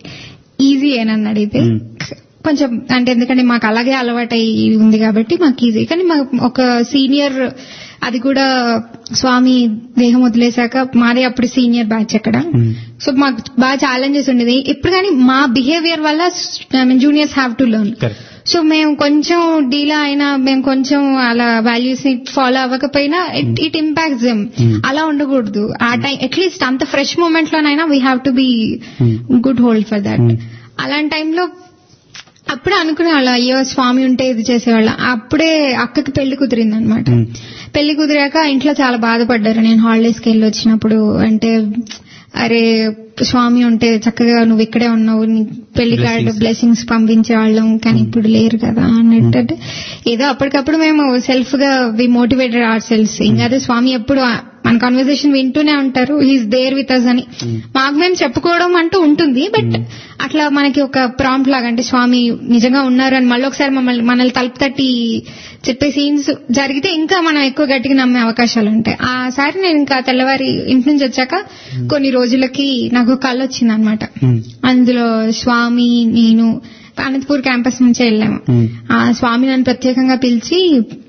ఈజీ అని నన్ను అడిగితే Hmm. కొంచెం అంటే ఎందుకంటే మాకు అలాగే అలవాటు అయ్యి ఉంది కాబట్టి మాకు ఈజీ కానీ మాకు ఒక సీనియర్ అది కూడా స్వామి దేహం వదిలేశాక మాదే అప్పుడు సీనియర్ బ్యాచ్ అక్కడ Hmm. సో మాకు బాగా ఛాలెంజెస్ ఉండేది ఇప్పుడు కానీ మా బిహేవియర్ వల్ల juniors have to learn Correct. So మేము కొంచెం డీలా అయినా మేము కొంచెం అలా వాల్యూస్ ని ఫాలో అవ్వకపోయినా ఇట్ ఇంపాక్ట్స్ దెమ్ Hmm. అలా ఉండకూడదు ఆ టైం అట్లీస్ట్ అంత ఫ్రెష్ మూమెంట్ లోనైనా we have to be Hmm. Good hold for that Hmm. అలాంటి టైంలో అప్పుడే అనుకునేవాళ్ళం అయ్యో స్వామి ఉంటే ఇది చేసేవాళ్ళం అప్పుడే అక్కకి పెళ్లి కుదిరింది అనమాట Hmm. పెళ్లి కుదిరాక ఇంట్లో చాలా బాధపడ్డారు నేను హాలిడేస్కి వెళ్ళి వచ్చినప్పుడు అంటే అరే స్వామి ఉంటే చక్కగా నువ్వు ఇక్కడే ఉన్నావు నీ పెళ్లి కార్డు Blessings. బ్లెస్సింగ్స్ పంపించేవాళ్ళం కానీ ఇప్పుడు లేరు కదా అన్నట్టు అంటే ఏదో అప్పటికప్పుడు మేము సెల్ఫ్ గా వి మోటివేటెడ్ అవర్ సెల్స్ ఇంకా అదే స్వామి ఎప్పుడు ఆ- మన కాన్వర్సేషన్ వింటూనే ఉంటారు హీస్ దేర్ విత్ అస్ అని మాకు మేము చెప్పుకోవడం అంటూ ఉంటుంది బట్ అట్లా మనకి ఒక ప్రాంప్ట్ లాగా అంటే స్వామి నిజంగా ఉన్నారు అని మళ్ళీ ఒకసారి మమ్మల్ని మనల్ని తలుపు తట్టి చెప్పే సీన్స్ జరిగితే ఇంకా మనం ఎక్కువ గట్టిగా నమ్మే అవకాశాలు ఉంటాయి ఆ సారి నేను ఇంకా తెల్లవారి ఇంటి నుంచి వచ్చాక కొన్ని రోజులకి నాకు కళ్ళు వచ్చింది అనమాట Hmm. అందులో స్వామి నేను అనంతపూర్ క్యాంపస్ నుంచే వెళ్ళాము Hmm. ఆ స్వామి నన్ను ప్రత్యేకంగా పిలిచి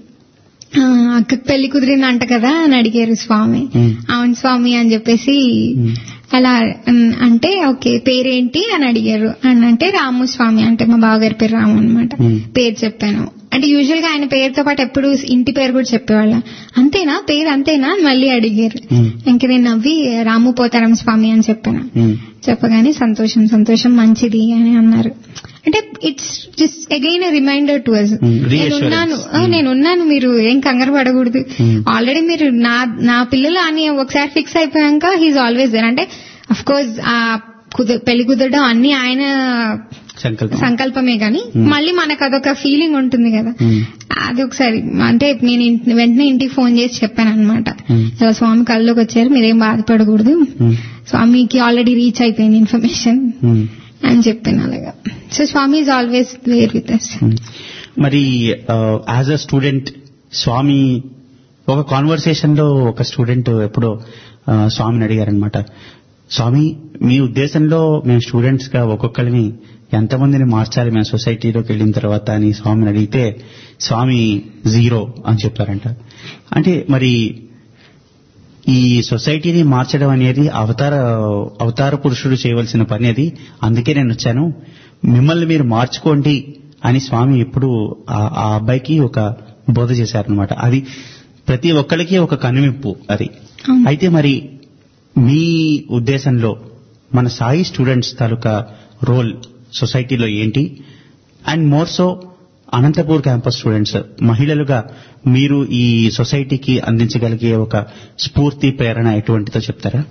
ఆ, అక్కకి పెళ్లి కుదిరిందంట కదా అని అడిగారు స్వామి Hmm. అవును స్వామి అని చెప్పేసి Hmm. అలా అన్- అంటే ఓకే పేరేంటి అని అడిగారు అని అంటే రాము స్వామి అంటే మా బావగారి పేరు రాము అనమాట Hmm. పేరు చెప్పాను అంటే యూజువల్ గా ఆయన పేరుతో పాటు ఎప్పుడు ఇంటి పేరు కూడా చెప్పేవాళ్ళం అంతేనా పేరు అంతేనా అని మళ్ళీ అడిగారు Hmm. ఇంక నేను నవ్వి రాము పోతారం స్వామి అని చెప్పాను Hmm. చెప్పగానే సంతోషం సంతోషం మంచిది అని అన్నారు అంటే it's just again reminder to us Hmm, reassurance. నేనున్నాను ఆ, నేనున్నాను మీరు ఏం కంగారు పడకూడదు Hmm. ఆల్రెడీ మీరు నా నా పిల్లలు అని ఒకసారి ఫిక్స్ అయిపోయాక హీఈస్ ఆల్వేస్ దేర్ అంటే అఫ్ కోర్స్ ఆ కుద- పెళ్లి కుదరడం అన్ని ఆయన సంకల్పం సంకల్పమే గాని మళ్ళీ మనకు అదొక ఫీలింగ్ ఉంటుంది కదా Hmm. అది ఒకసారి అంటే నేను ఇంటి- వెంటనే ఇంటికి ఫోన్ చేసి చెప్పాను అనమాట Hmm. ఇలా స్వామి కల్లోకి వచ్చారు మీరేం బాధపడకూడదు Hmm. స్వామికి ఆల్రెడీ రీచ్ అయిపోయింది ఇన్ఫర్మేషన్ Hmm. అని చెప్పాను అలాగా so Swami is always where with us Hmm. మరి యాజ్ అ స్టూడెంట్ స్వామి ఒక కాన్వర్సేషన్ లో ఒక స్టూడెంట్ ఎప్పుడో ఆ, స్వామిని అడిగారనమాట స్వామి మీ ఉద్దేశంలో మేము స్టూడెంట్స్ గా ఒక్కొక్కరిని ఎంతమందిని మార్చాలి మేము సొసైటీలోకి వెళ్ళిన తర్వాత అని స్వామిని అడిగితే స్వామి జీరో అని చెప్పారంట అంటే మరి ఈ సొసైటీని మార్చడం అనేది అవతార అవతార పురుషుడు చేయవలసిన పని అది అందుకే నేను వచ్చాను మిమ్మల్ని మీరు మార్చుకోండి అని స్వామి ఎప్పుడు ఆ- ఆ అబ్బాయికి ఒక బోధ చేశారనమాట అది ప్రతి ఒక్కరికి ఒక కనువిప్పు అది అవును. అయితే మరి మీ ఉద్దేశంలో మన సాయి స్టూడెంట్స్ తాలూకా రోల్ సొసైటీలో ఏంటి and more so Anantapur campus students మహిళలుగా మీరు ఈ సొసైటీకి అందించగలిగే ఒక స్ఫూర్తి ప్రేరణ ఎటువంటిదో చెప్తారా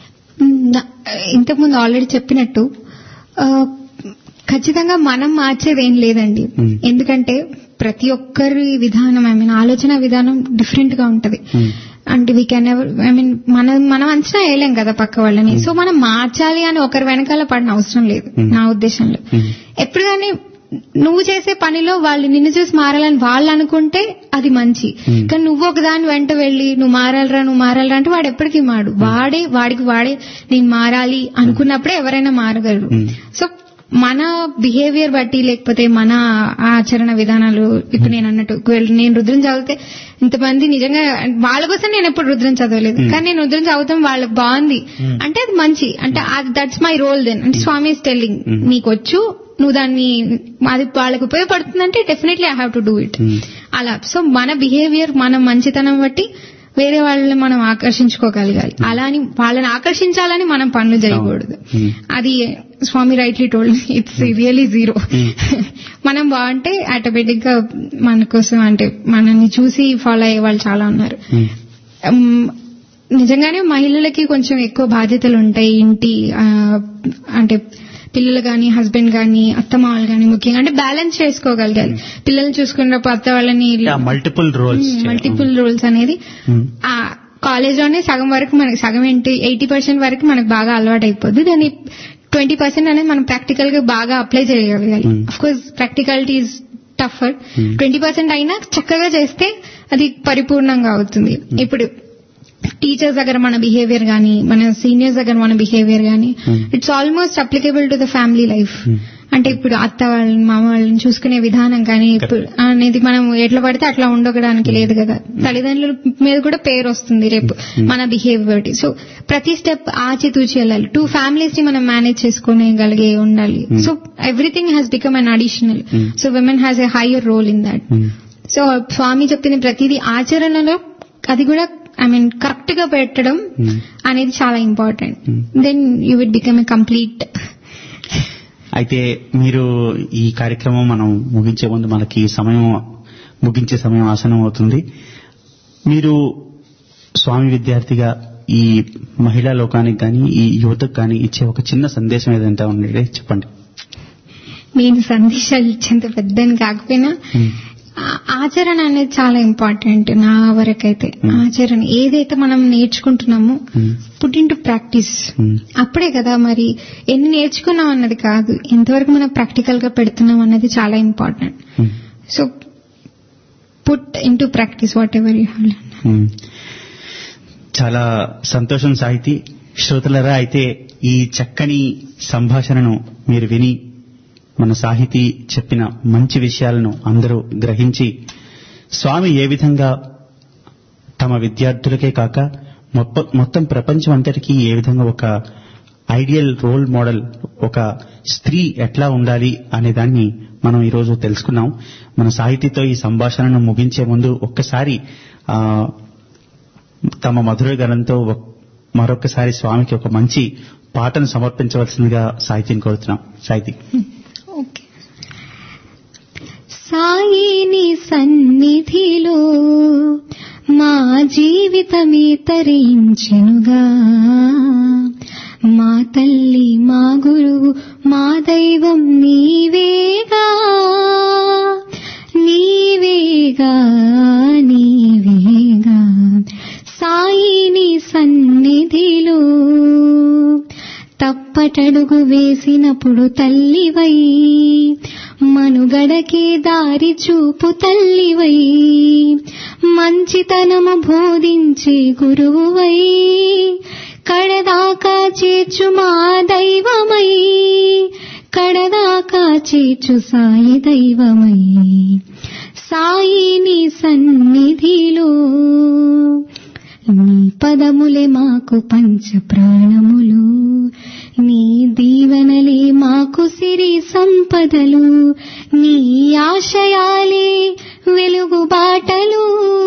నా- ఇంతకుముందు ఆల్రెడీ చెప్పినట్టు ఆ, ఖచ్చితంగా మనం మార్చేది ఏం లేదండి Hmm. ఎందుకంటే ప్రతి ఒక్కరి విధానం ఐ మీన్ ఆలోచన విధానం డిఫరెంట్ గా ఉంటది Hmm. అంటే వీ కెన్ ఐ మీన్ మనం మనం అంచనా వేయలేం కదా పక్క వాళ్ళని సో మనం మార్చాలి అని ఒకరి వెనకాల పడిన అవసరం లేదు Hmm. నా ఉద్దేశంలో Hmm. ఎప్పుడు కానీ నువ్వు చేసే పనిలో వాళ్ళు నిన్ను చూసి మారాలని వాళ్ళు అనుకుంటే అది మంచి Hmm. కానీ నువ్వు ఒక దాని వెంట వెళ్ళి నువ్వు మారాలరా నువ్వు మారాలరా అంటే వాడు ఎప్పటికీ మాడు వాడే వాడికి వాడే నేను మారాలి అనుకున్నప్పుడే ఎవరైనా మారగలరు Hmm. సో మన బిహేవియర్ బట్టి లేకపోతే మన ఆచరణ విధానాలు ఇప్పుడు నేను అన్నట్టు ఒకవేళ నేను రుద్రం చదివితే ఇంతమంది నిజంగా వాళ్ళ కోసం నేను ఎప్పుడు రుద్రం చదవలేదు Hmm. కానీ నేను రుద్రం చదువుతాం వాళ్ళకి బాగుంది Hmm. అంటే అది మంచి అంటే దట్స్ మై రోల్ దెన్ అంటే స్వామి టెల్లింగ్ Hmm. నీకు వచ్చు నువ్వు దాన్ని అది వాళ్ళకి ఉపయోగపడుతుందంటే definitely I have to do it Hmm. అలా సో మన బిహేవియర్ మన మంచితనం బట్టి వేరే వాళ్ళని మనం ఆకర్షించుకోగలగాలి అలా అని వాళ్ళని ఆకర్షించాలని మనం పనులు చేయకూడదు Hmm. అది Swami rightly told it's really zero Hmm. మనం బాగుంటే ఆటోమేటిక్ గా మన కోసం అంటే మనల్ని చూసి ఫాలో అయ్యే వాళ్ళు చాలా ఉన్నారు Hmm. ఉమ్, నిజంగానే మహిళలకి కొంచెం ఎక్కువ బాధ్యతలు ఉంటాయి ఇంటి ఆ, అంటే పిల్లలు గాని హస్బెండ్ గాని అత్తమామలు గాని ముఖ్యంగా అంటే బ్యాలెన్స్ చేసుకోగలగాలి పిల్లలు చూసుకున్నప్పుడు అత్త వాళ్ళని మల్టిపుల్ రోల్స్ మల్టిపుల్ రోల్స్ అనేది ఆ కాలేజ్ లోనే సగం వరకు మనకి సగం ఏంటి ఎయిటీ పర్సెంట్ వరకు మనకు బాగా అలవాటు అయిపోద్ది దాన్ని ట్వంటీ పర్సెంట్ అనేది మనం ప్రాక్టికల్ గా బాగా అప్లై చేయగలగాలి Hmm. Of course practicality is tougher Hmm. Twenty percent అయినా చక్కగా చేస్తే అది పరిపూర్ణంగా అవుతుంది ఇప్పుడు టీచర్స్ దగ్గర మన బిహేవియర్ గానీ మన సీనియర్స్ దగ్గర మన బిహేవియర్ గానీ Hmm. It's almost applicable to the family life Hmm. అంటే ఇప్పుడు అత్త వాళ్ళని మామ వాళ్ళని చూసుకునే విధానం కానీ ఇప్పుడు అనేది మనం ఎట్లా పడితే అట్లా ఉండడానికి లేదు కదా తల్లిదండ్రుల మీద కూడా పేరు వస్తుంది రేపు మన బిహేవియర్ బట్టి సో ప్రతి స్టెప్ ఆచితూచి వెళ్ళాలి టూ ఫ్యామిలీస్ ని మనం మేనేజ్ చేసుకోగలిగే ఉండాలి so everything has become an additional Hmm. So women has a higher role in that so Swami చెప్పిన ప్రతిదీ ఆచరణలో అది కూడా ఐ మీన్ కరెక్ట్ గా పెట్టడం Hmm. అనేది చాలా important Hmm. Then you will become a complete అయితే మీరు ఈ కార్యక్రమం మనం ముగించే ముందు మనకి సమయం ముగించే సమయం ఆసనం అవుతుంది మీరు స్వామి విద్యార్థిగా ఈ మహిళా లోకానికి కానీ ఈ యువతకు కానీ ఇచ్చే ఒక చిన్న సందేశం ఏదంటే ఉండే చెప్పండి నేను సందేశాలు ఇచ్చేంత పెద్దని కాకపోయినా ఆ- ఆచరణ అనేది చాలా ఇంపార్టెంట్ నా వరకైతే Hmm. ఆచరణ ఏదైతే మనం నేర్చుకుంటున్నామో Hmm. Put into practice Hmm. అప్పుడే కదా మరి ఎన్ని నేర్చుకున్నాం అన్నది కాదు ఎంతవరకు మనం ప్రాక్టికల్ గా పెడుతున్నాం అన్నది చాలా important Hmm. So put into practice whatever you have hmm. చాలా సంతోషం సాహితీ శ్రోతలరా అయితే ఈ చక్కని సంభాషణను మీరు విని మన సాహితీ చెప్పిన మంచి విషయాలను అందరూ గ్రహించి స్వామి ఏ విధంగా తమ విద్యార్థులకే కాక మొత్తం మొత్తం ప్రపంచం అంతటికీ ఏ విధంగా ఒక ఐడియల్ రోల్ మోడల్ ఒక స్త్రీ ఎట్లా ఉండాలి అనే దాన్ని మనం ఈరోజు తెలుసుకున్నాం మన సాహితీతో ఈ సంభాషణను ముగించే ముందు ఒక్కసారి ఆ, తమ మధుర గణంతో ఒక్- మరొకసారి స్వామికి ఒక మంచి పాటను సమర్పించవలసిందిగా సాహితీని కోరుతున్నాం సాహితీ ఓకే సాయిని సన్నిధిలో మా జీవితమే తరించెనుగా మా తల్లి మా గురువు మా దైవం నీవేగా నీవేగా నీవేగా సాయిని సన్నిధిలో తప్పటడుగు వేసినప్పుడు తల్లివై మనుగడకే దారి చూపు తల్లివై మంచితనము బోధించే గురువువై కడదాకా చేర్చు మా దైవమై కడదాకా చేర్చు సాయి దైవమై సాయి నీ సన్నిధిలో నీ పదములే మాకు పంచ ప్రాణములు నీ దీవెనలే మాకు సిరి సంపదలు నీ ఆశయాలే వెలుగు బాటలు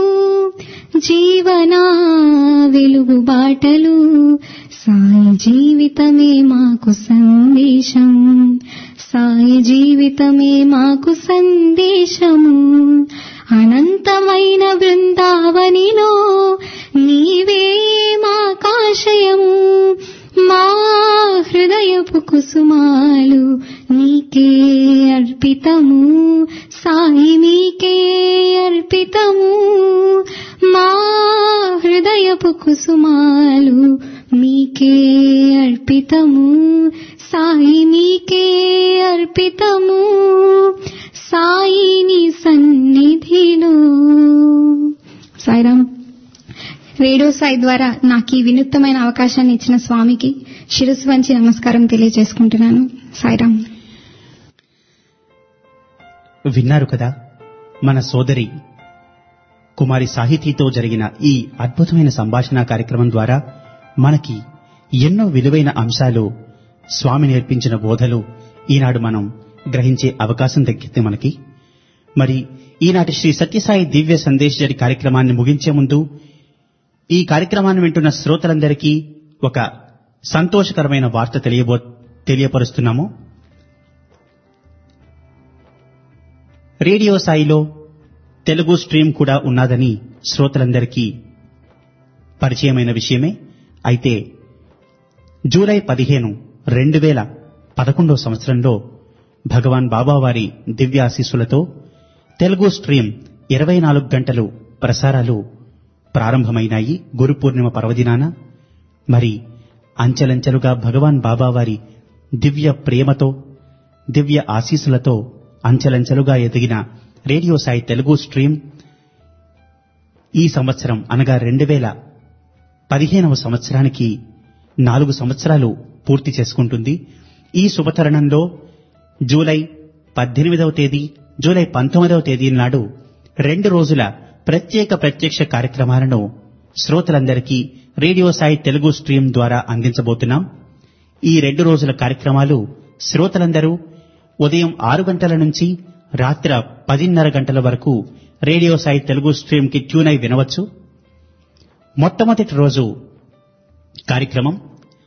జీవన వెలుగు బాటలు సాయి జీవితమే మాకు సందేశం సాయి జీవితమే మాకు సందేశము అనంతమైన బృందావనిలో నీవే మా కాశయము మా హృదయపు కుసుమాలు నీకే అర్పితము సాయి నీకే అర్పితము మా హృదయపు కుసుమాలు నీకే అర్పితము సాయి నీకే అర్పితము సాయిని సన్నిధిలో సాయిరామ్ రేడియో సాయి ద్వారా నాకు ఈ వినూత్నమైన అవకాశాన్ని ఇచ్చిన స్వామికి శిరస్సు వంచి నమస్కారం తెలియజేసుకుంటున్నాను సాయిరామ్ విన్నారు కదా మన సోదరి కుమారి సాహితీతో జరిగిన ఈ అద్భుతమైన సంభాషణ కార్యక్రమం ద్వారా మనకి ఎన్నో విలువైన అంశాలు స్వామి నేర్పించిన బోధలు ఈనాడు మనం గ్రహించే అవకాశం దక్కింది మనకి మరి ఈనాటి శ్రీ సత్యసాయి దివ్య సందేశజరి కార్యక్రమాన్ని ముగించే ముందు ఈ కార్యక్రమాన్ని వింటున్న శ్రోతలందరికీ ఒక సంతోషకరమైన వార్త తెలియబో తెలియపరుస్తున్నాము రేడియో సాయిలో తెలుగు స్ట్రీమ్ కూడా ఉన్నదని శ్రోతలందరికీ పరిచయమైన విషయమే అయితే జూలై పదిహేను రెండు వేల పదకొండో సంవత్సరంలో భగవాన్ బాబావారి దివ్యాశీస్సులతో తెలుగు స్ట్రీమ్ ఇరవై నాలుగు గంటలు ప్రసారాలు ప్రారంభమైనాయి గురు పూర్ణిమ పర్వదినాన మరి అంచెలంచెలుగా భగవాన్ బాబావారి దివ్య ప్రేమతో దివ్య ఆశీస్సులతో అంచెలంచెలుగా ఎదిగిన రేడియో సాయి తెలుగు స్ట్రీమ్ ఈ సంవత్సరం అనగా రెండు వేల పదిహేనవ సంవత్సరానికి నాలుగు సంవత్సరాలు పూర్తి చేసుకుంటుంది ఈ శుభతరుణంలో జూలై పద్దెనిమిదవ తేదీ జూలై పంతొమ్మిదవ తేదీ నాడు రెండు రోజుల ప్రత్యేక ప్రత్యక్ష కార్యక్రమాలను శ్రోతలందరికీ రేడియో సాయి తెలుగు స్ట్రీమ్ ద్వారా అందించబోతున్నాం ఈ రెండు రోజుల కార్యక్రమాలు శ్రోతలందరూ ఉదయం ఆరు గంటల నుంచి రాత్రి పదిన్నర గంటల వరకు రేడియో సాయి తెలుగు స్ట్రీమ్ కి ట్యూన్ అయి వినవచ్చు మొట్టమొదటి రోజు కార్యక్రమం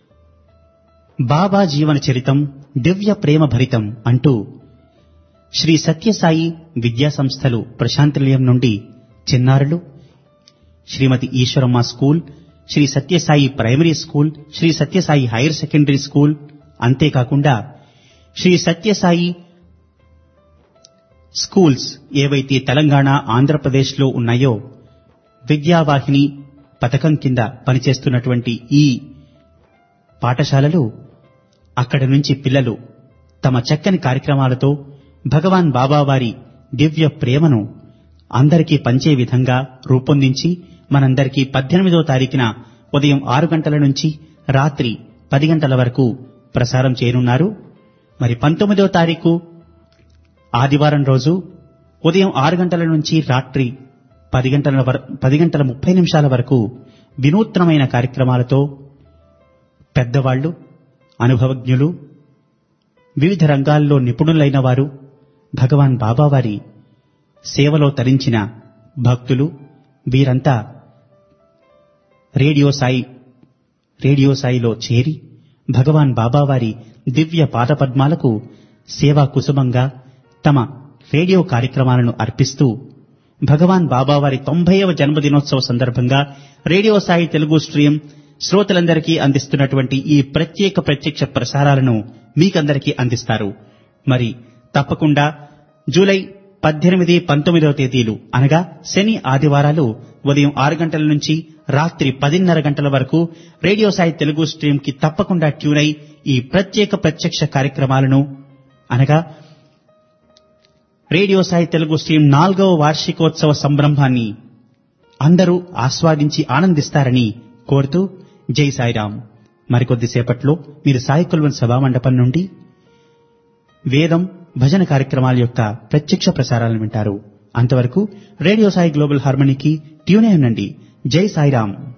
బాబా జీవన చరితం దివ్య ప్రేమ భరితం అంటూ శ్రీ సత్యసాయి విద్యా సంస్థలు ప్రశాంతినిలయం నుండి చిన్నారులు Srimathi Easwaramma school Sri Sathya Sai primary school Sri Sathya Sai higher secondary school అంతేకాకుండా శ్రీ సత్యసాయి స్కూల్స్ ఏవైతే తెలంగాణ ఆంధ్రప్రదేశ్లో ఉన్నాయో విద్యావాహిని పథకం కింద పనిచేస్తున్నటువంటి ఈ పాఠశాలలు అక్కడి నుంచి పిల్లలు తమ చక్కని కార్యక్రమాలతో భగవాన్ బాబావారి దివ్య ప్రేమను అందరికీ పంచే విధంగా రూపొందించి మనందరికీ పద్దెనిమిదో తారీఖున ఉదయం ఆరు గంటల నుంచి రాత్రి పది గంటల వరకు ప్రసారం చేయనున్నారు మరి పంతొమ్మిదో తారీఖు ఆదివారం రోజు ఉదయం ఆరు గంటల నుంచి రాత్రి పది గంటల వర- పది గంటల ముప్పై నిమిషాల వరకు వినూత్నమైన కార్యక్రమాలతో పెద్దవాళ్లు అనుభవజ్ఞులు వివిధ రంగాల్లో నిపుణులైన వారు భగవాన్ బాబావారి సేవలో తరించిన భక్తులు వీరంతా రేడియో సాయి రేడియో సాయిలో చేరి భగవాన్ బాబావారి దివ్య పాదపద్మాలకు సేవా కుసుమంగా తమ రేడియో కార్యక్రమాలను అర్పిస్తూ భగవాన్ బాబావారి తొంభైవ జన్మదినోత్సవ సందర్భంగా రేడియో సాయి తెలుగు స్ట్రీమ్ శ్రోతలందరికీ అందిస్తున్నటువంటి ఈ ప్రత్యేక ప్రత్యక్ష ప్రసారాలను మీకందరికీ అందిస్తారు మరి తప్పకుండా జూలై పద్దెనిమిది పంతొమ్మిదవ తేదీలు అనగా శని ఆదివారాలు ఉదయం ఆరు గంటల నుంచి రాత్రి పదిన్నర గంటల వరకు రేడియో సాయి తెలుగు స్ట్రీమ్ కి తప్పకుండా ట్యూన్ అయి ఈ ప్రత్యేక ప్రత్యక్ష కార్యక్రమాలను అనగా రేడియో సాయి తెలుగు స్ట్రీమ్ నాలుగవ వార్షికోత్సవ సంరంభాన్ని అందరూ ఆస్వాదించి ఆనందిస్తారని కోరుతూ జై సాయిరాం మరికొద్దిసేపట్లో మీరు సాయి కుల్వన్ సభామండపం నుండి వేదం భజన కార్యక్రమాల యొక్క ప్రత్యక్ష ప్రసారాలను వింటారు అంతవరకు రేడియో సాయి గ్లోబల్ హార్మనీకి ట్యూనే ఉండండి జై సాయిరాం